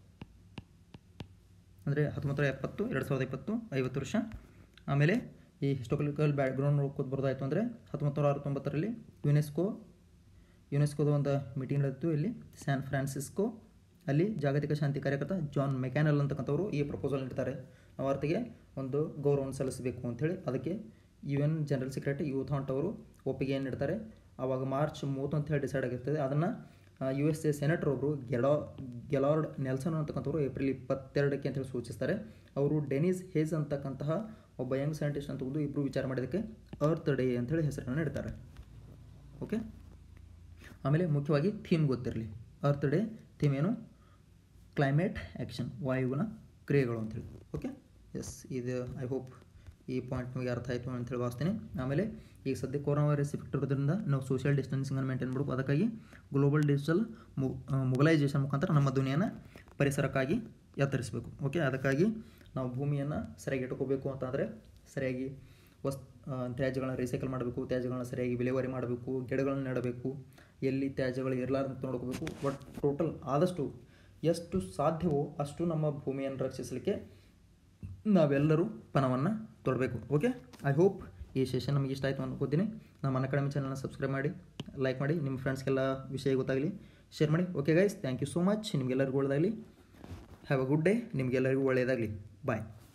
ಅಂದರೆ ಹತ್ತೊಂಬತ್ತು ನೂರ ಎಪ್ಪತ್ತು ಎರಡು ಸಾವಿರದ ಇಪ್ಪತ್ತು ಐವತ್ತು ವರ್ಷ ಆಮೇಲೆ ಈ ಹಿಸ್ಟೋರಿಕಲ್ ಬ್ಯಾಕ್ಗ್ರೌಂಡ್ ನೋಡ್ಕೋತ ಬರೋದಾಯಿತು ಅಂದರೆ ಹತ್ತೊಂಬತ್ತು ನೂರ ಅರವತ್ತೊಂಬತ್ತರಲ್ಲಿ ಯುನೆಸ್ಕೋ ಯುನೆಸ್ಕೋದ ಒಂದು ಮೀಟಿಂಗ್ ನಡೆದಿತ್ತು ಇಲ್ಲಿ ಸ್ಯಾನ್ ಫ್ರಾನ್ಸಿಸ್ಕೋ ಅಲ್ಲಿ ಜಾಗತಿಕ ಶಾಂತಿ ಕಾರ್ಯಕರ್ತ ಜಾನ್ ಮೆಕ್ಯಾನಲ್ ಅಂತಕ್ಕಂಥವ್ರು ಈ ಪ್ರಪೋಸಲ್ ನೀಡ್ತಾರೆ ನಾವು ಅರ್ಥಗೆ ಒಂದು ಗೌರವವನ್ನು ಸಲ್ಲಿಸಬೇಕು ಅಂಥೇಳಿ ಅದಕ್ಕೆ U N general secretary U Thant ಅವರು ಒಪ್ಪಿಗೆಯನ್ನು ನೀಡ್ತಾರೆ ಆವಾಗ ಮಾರ್ಚ್ ಮೂವತ್ತು ಅಂತ ಹೇಳಿ ಡಿಸೈಡ್ ಆಗಿರ್ತದೆ ಅದನ್ನು ಯು ಎಸ್ ಎ ಸೆನೆಟರ್ ಒಬ್ಬರು ಗೆಡಾ ಗೆಲಾರ್ಡ್ ನೆಲ್ಸನ್ ಅಂತಕ್ಕಂಥವ್ರು ಏಪ್ರಿಲ್ ಇಪ್ಪತ್ತೆರಡಕ್ಕೆ ಅಂತೇಳಿ ಸೂಚಿಸ್ತಾರೆ ಅವರು ಡೆನಿಸ್ ಹೇಸ್ ಅಂತಕ್ಕಂತಹ ಒಬ್ಬ ಯಂಗ್ ಸೈಂಟಿಸ್ಟ್ ಅಂತ ಒಂದು ಇಬ್ಬರು ವಿಚಾರ ಮಾಡಿದ್ದಕ್ಕೆ ಅರ್ತ್ ಡೇ ಅಂತೇಳಿ ಹೆಸರನ್ನು ನೀಡ್ತಾರೆ ಓಕೆ ಆಮೇಲೆ ಮುಖ್ಯವಾಗಿ ಥೀಮ್ ಗೊತ್ತಿರಲಿ ಅರ್ತ್ ಡೇ ಥೀಮ್ ಏನು ಕ್ಲೈಮೇಟ್ ಆ್ಯಕ್ಷನ್ ವಾಯುವಿನ ಕ್ರಿಯೆಗಳು ಅಂತೇಳಿ ಓಕೆ ಎಸ್ ಇದು ಐ ಹೋಪ್ ಈ ಪಾಯಿಂಟ್ ನಿಮಗೆ ಅರ್ಥ ಆಯಿತು ಅಂತೇಳಿ ಭಾವಿಸ್ತೀನಿ ಆಮೇಲೆ ಈಗ ಸದ್ಯ ಕೊರೋನಾ ವೈರಸ್ ಎಫೆಕ್ಟ್ ಇರೋದ್ರಿಂದ ನಾವು ಸೋಷಿಯಲ್ ಡಿಸ್ಟೆನ್ಸಿಂಗನ್ನು ಮೇಂಟೈನ್ ಮಾಡಬೇಕು ಅದಕ್ಕಾಗಿ ಗ್ಲೋಬಲ್ ಡಿಜಿಟಲ್ ಮೊಬಲೈಸೇಷನ್ ಮುಖಾಂತರ ನಮ್ಮ ದುನಿಯಾನ ಪರಿಸರಕ್ಕಾಗಿ ಎತ್ತರಿಸಬೇಕು ಓಕೆ ಅದಕ್ಕಾಗಿ ನಾವು ಭೂಮಿಯನ್ನು ಸರಿಯಾಗಿ ಇಟ್ಕೋಬೇಕು ಅಂತಂದರೆ ಸರಿಯಾಗಿ ವಸ್ ತ್ಯಾಜ್ಯಗಳನ್ನ ರೀಸೈಕಲ್ ಮಾಡಬೇಕು ತ್ಯಾಜ್ಯಗಳನ್ನ ಸರಿಯಾಗಿ ವಿಲೇವಾರಿ ಮಾಡಬೇಕು ಗಿಡಗಳನ್ನ ನೆಡಬೇಕು ಎಲ್ಲಿ ತ್ಯಾಜ್ಯಗಳು ಇರಲಾರ್ದಂತ ನೋಡ್ಕೋಬೇಕು ಬಟ್ ಟೋಟಲ್ ಆದಷ್ಟು ಎಷ್ಟು ಸಾಧ್ಯವೋ ಅಷ್ಟು ನಮ್ಮ ಭೂಮಿಯನ್ನು ರಕ್ಷಿಸಲಿಕ್ಕೆ ನಾವೆಲ್ಲರೂ ಪಣವನ್ನು ತೊಡಬೇಕು ಓಕೆ ಐ ಹೋಪ್ ಈ ಸೆಷನ್ ನಮಗೆ ಇಷ್ಟ ಆಯಿತು ಅನ್ಕೋತೀನಿ ನಮ್ಮ ಅಕಾಡೆಮಿ ಚಾನಲ್ನ ಸಬ್ಸ್ಕ್ರೈಬ್ ಮಾಡಿ ಲೈಕ್ ಮಾಡಿ ನಿಮ್ಮ ಫ್ರೆಂಡ್ಸ್ಗೆಲ್ಲ ವಿಷಯ ಗೊತ್ತಾಗಲಿ ಶೇರ್ ಮಾಡಿ okay guys thank you so much ನಿಮಗೆಲ್ಲರಿಗೂ ಒಳ್ಳೆಯದಾಗಲಿ ಹ್ಯಾವ್ ಅ ಗುಡ್ ಡೇ ನಿಮಗೆಲ್ಲರಿಗೂ ಒಳ್ಳೆಯದಾಗಲಿ ಬಾಯ್